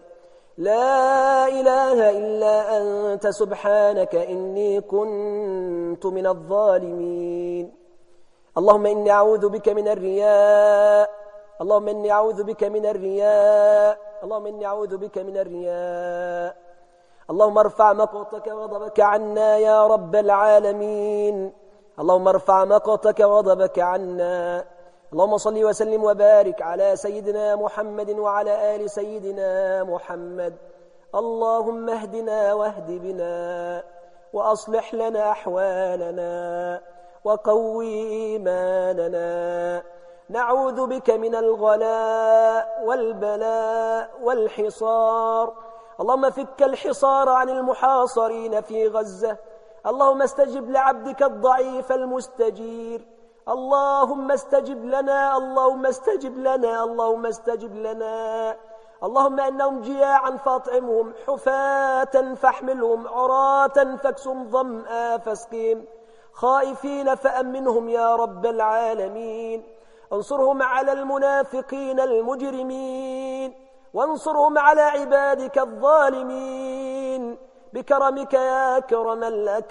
لا إله إلا أنت سبحانك إني كنت من الظالمين اللهم إني أعوذ بك من الرياء اللهم إني أعوذ بك من الرياء اللهم إني أعوذ بك من الرياء اللهم ارفع مقتك وغضبك عنا يا رب العالمين اللهم ارفع مقتك وغضبك عنا اللهم صل وسلم وبارك على سيدنا محمد وعلى آل سيدنا محمد اللهم اهدنا واهد بنا وأصلح لنا أحوالنا وقوي إيماننا نعوذ بك من الغلاء والبلاء والحصار اللهم فك الحصار عن المحاصرين في غزة اللهم استجب لعبدك الضعيف المستجير اللهم استجب لنا اللهم استجب لنا اللهم استجب لنا اللهم انهم جياعا فاطعمهم حفاة فاحملهم عراة فاكسهم ظمآ فاسقهم خائفين فأمنهم يا رب العالمين انصرهم على المنافقين المجرمين وانصرهم على عبادك الظالمين بكرمك يا أكرم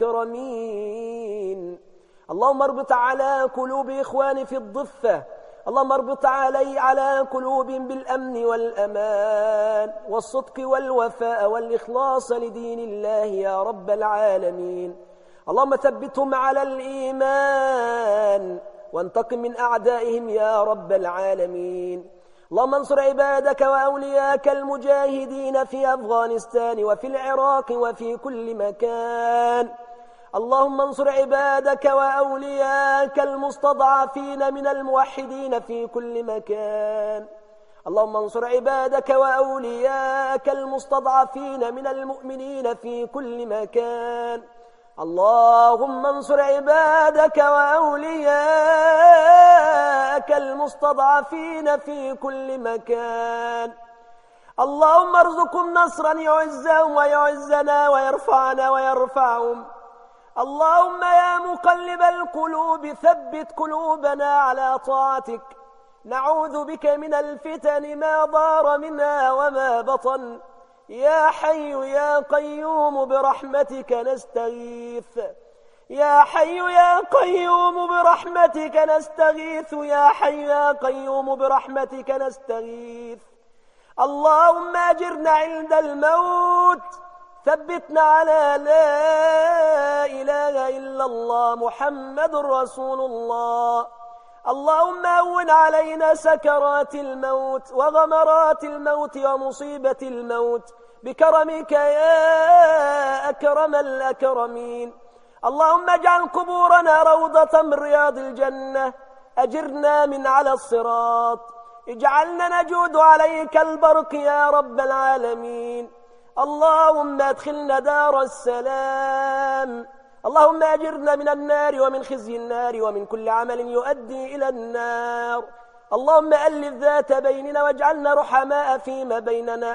الأكرمين اللهم اربط على قلوب إخواني في الضفة اللهم اربط علي على قلوبهم بالأمن والأمان والصدق والوفاء والإخلاص لدين الله يا رب العالمين اللهم ثبتهم على الإيمان وانتقم من أعدائهم يا رب العالمين اللهم انصر عبادك وأولياك المجاهدين في أفغانستان وفي العراق وفي كل مكان اللهم انصر عبادك وأولياك المستضعفين من الموحدين في كل مكان اللهم انصر عبادك وأولياك المستضعفين من المؤمنين في كل مكان اللهم انصر عبادك وأولياك المستضعفين في كل مكان اللهم ارزقهم نصرا يعزهم ويعزنا ويرفعنا ويرفعهم اللهم يا مقلب القلوب ثبت قلوبنا على طاعتك نعوذ بك من الفتن ما ضار منها وما بطن يا حي يا قيوم برحمتك نستغيث يا حي يا قيوم برحمتك نستغيث يا حي يا قيوم برحمتك نستغيث اللهم اجرنا عند الموت ثبتنا على لا إله إلا الله محمد رسول الله اللهم هون علينا سكرات الموت وغمرات الموت ومصيبة الموت بكرمك يا أكرم الأكرمين اللهم اجعل قبورنا روضة من رياض الجنة أجرنا من على الصراط اجعلنا نجود عليك البرق يا رب العالمين اللهم ادخلنا دار السلام اللهم اجرنا من النار ومن خزي النار ومن كل عمل يؤدي الى النار اللهم الف ذات بيننا واجعلنا رحماء فيما بيننا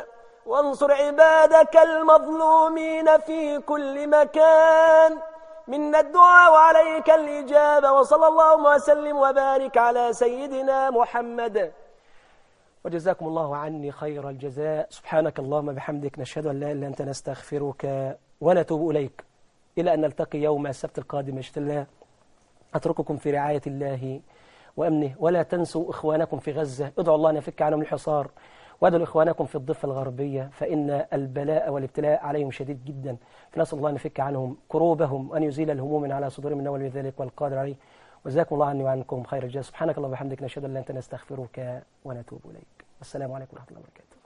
وانصر عبادك المظلومين في كل مكان منا الدعاء وعليك الإجابة وصلى الله وسلم وبارك على سيدنا محمد وجزاكم الله عني خير الجزاء سبحانك اللهم بحمدك نشهد أن لا إله إلا أنت نستغفرك ونتوب إليك إلى أن نلتقي يوم السبت القادم إن الله أترككم في رعاية الله وأمنه ولا تنسوا إخوانكم في غزة ادعوا الله أن يفك عنهم الحصار وادعوا إخوانكم في الضفة الغربية فإن البلاء والابتلاء عليهم شديد جدا فنسأل الله أن يفك عنهم كروبهم وأن يزيل الهموم من على صدورهم من ولي ذلك والقادر عليه وجزاكم الله عني وعنكم خير الجزاء سبحانك اللهم وبحمدك نشهد أن لا أنت نستغفرك ونتوب إليك والسلام عليكم ورحمة الله وبركاته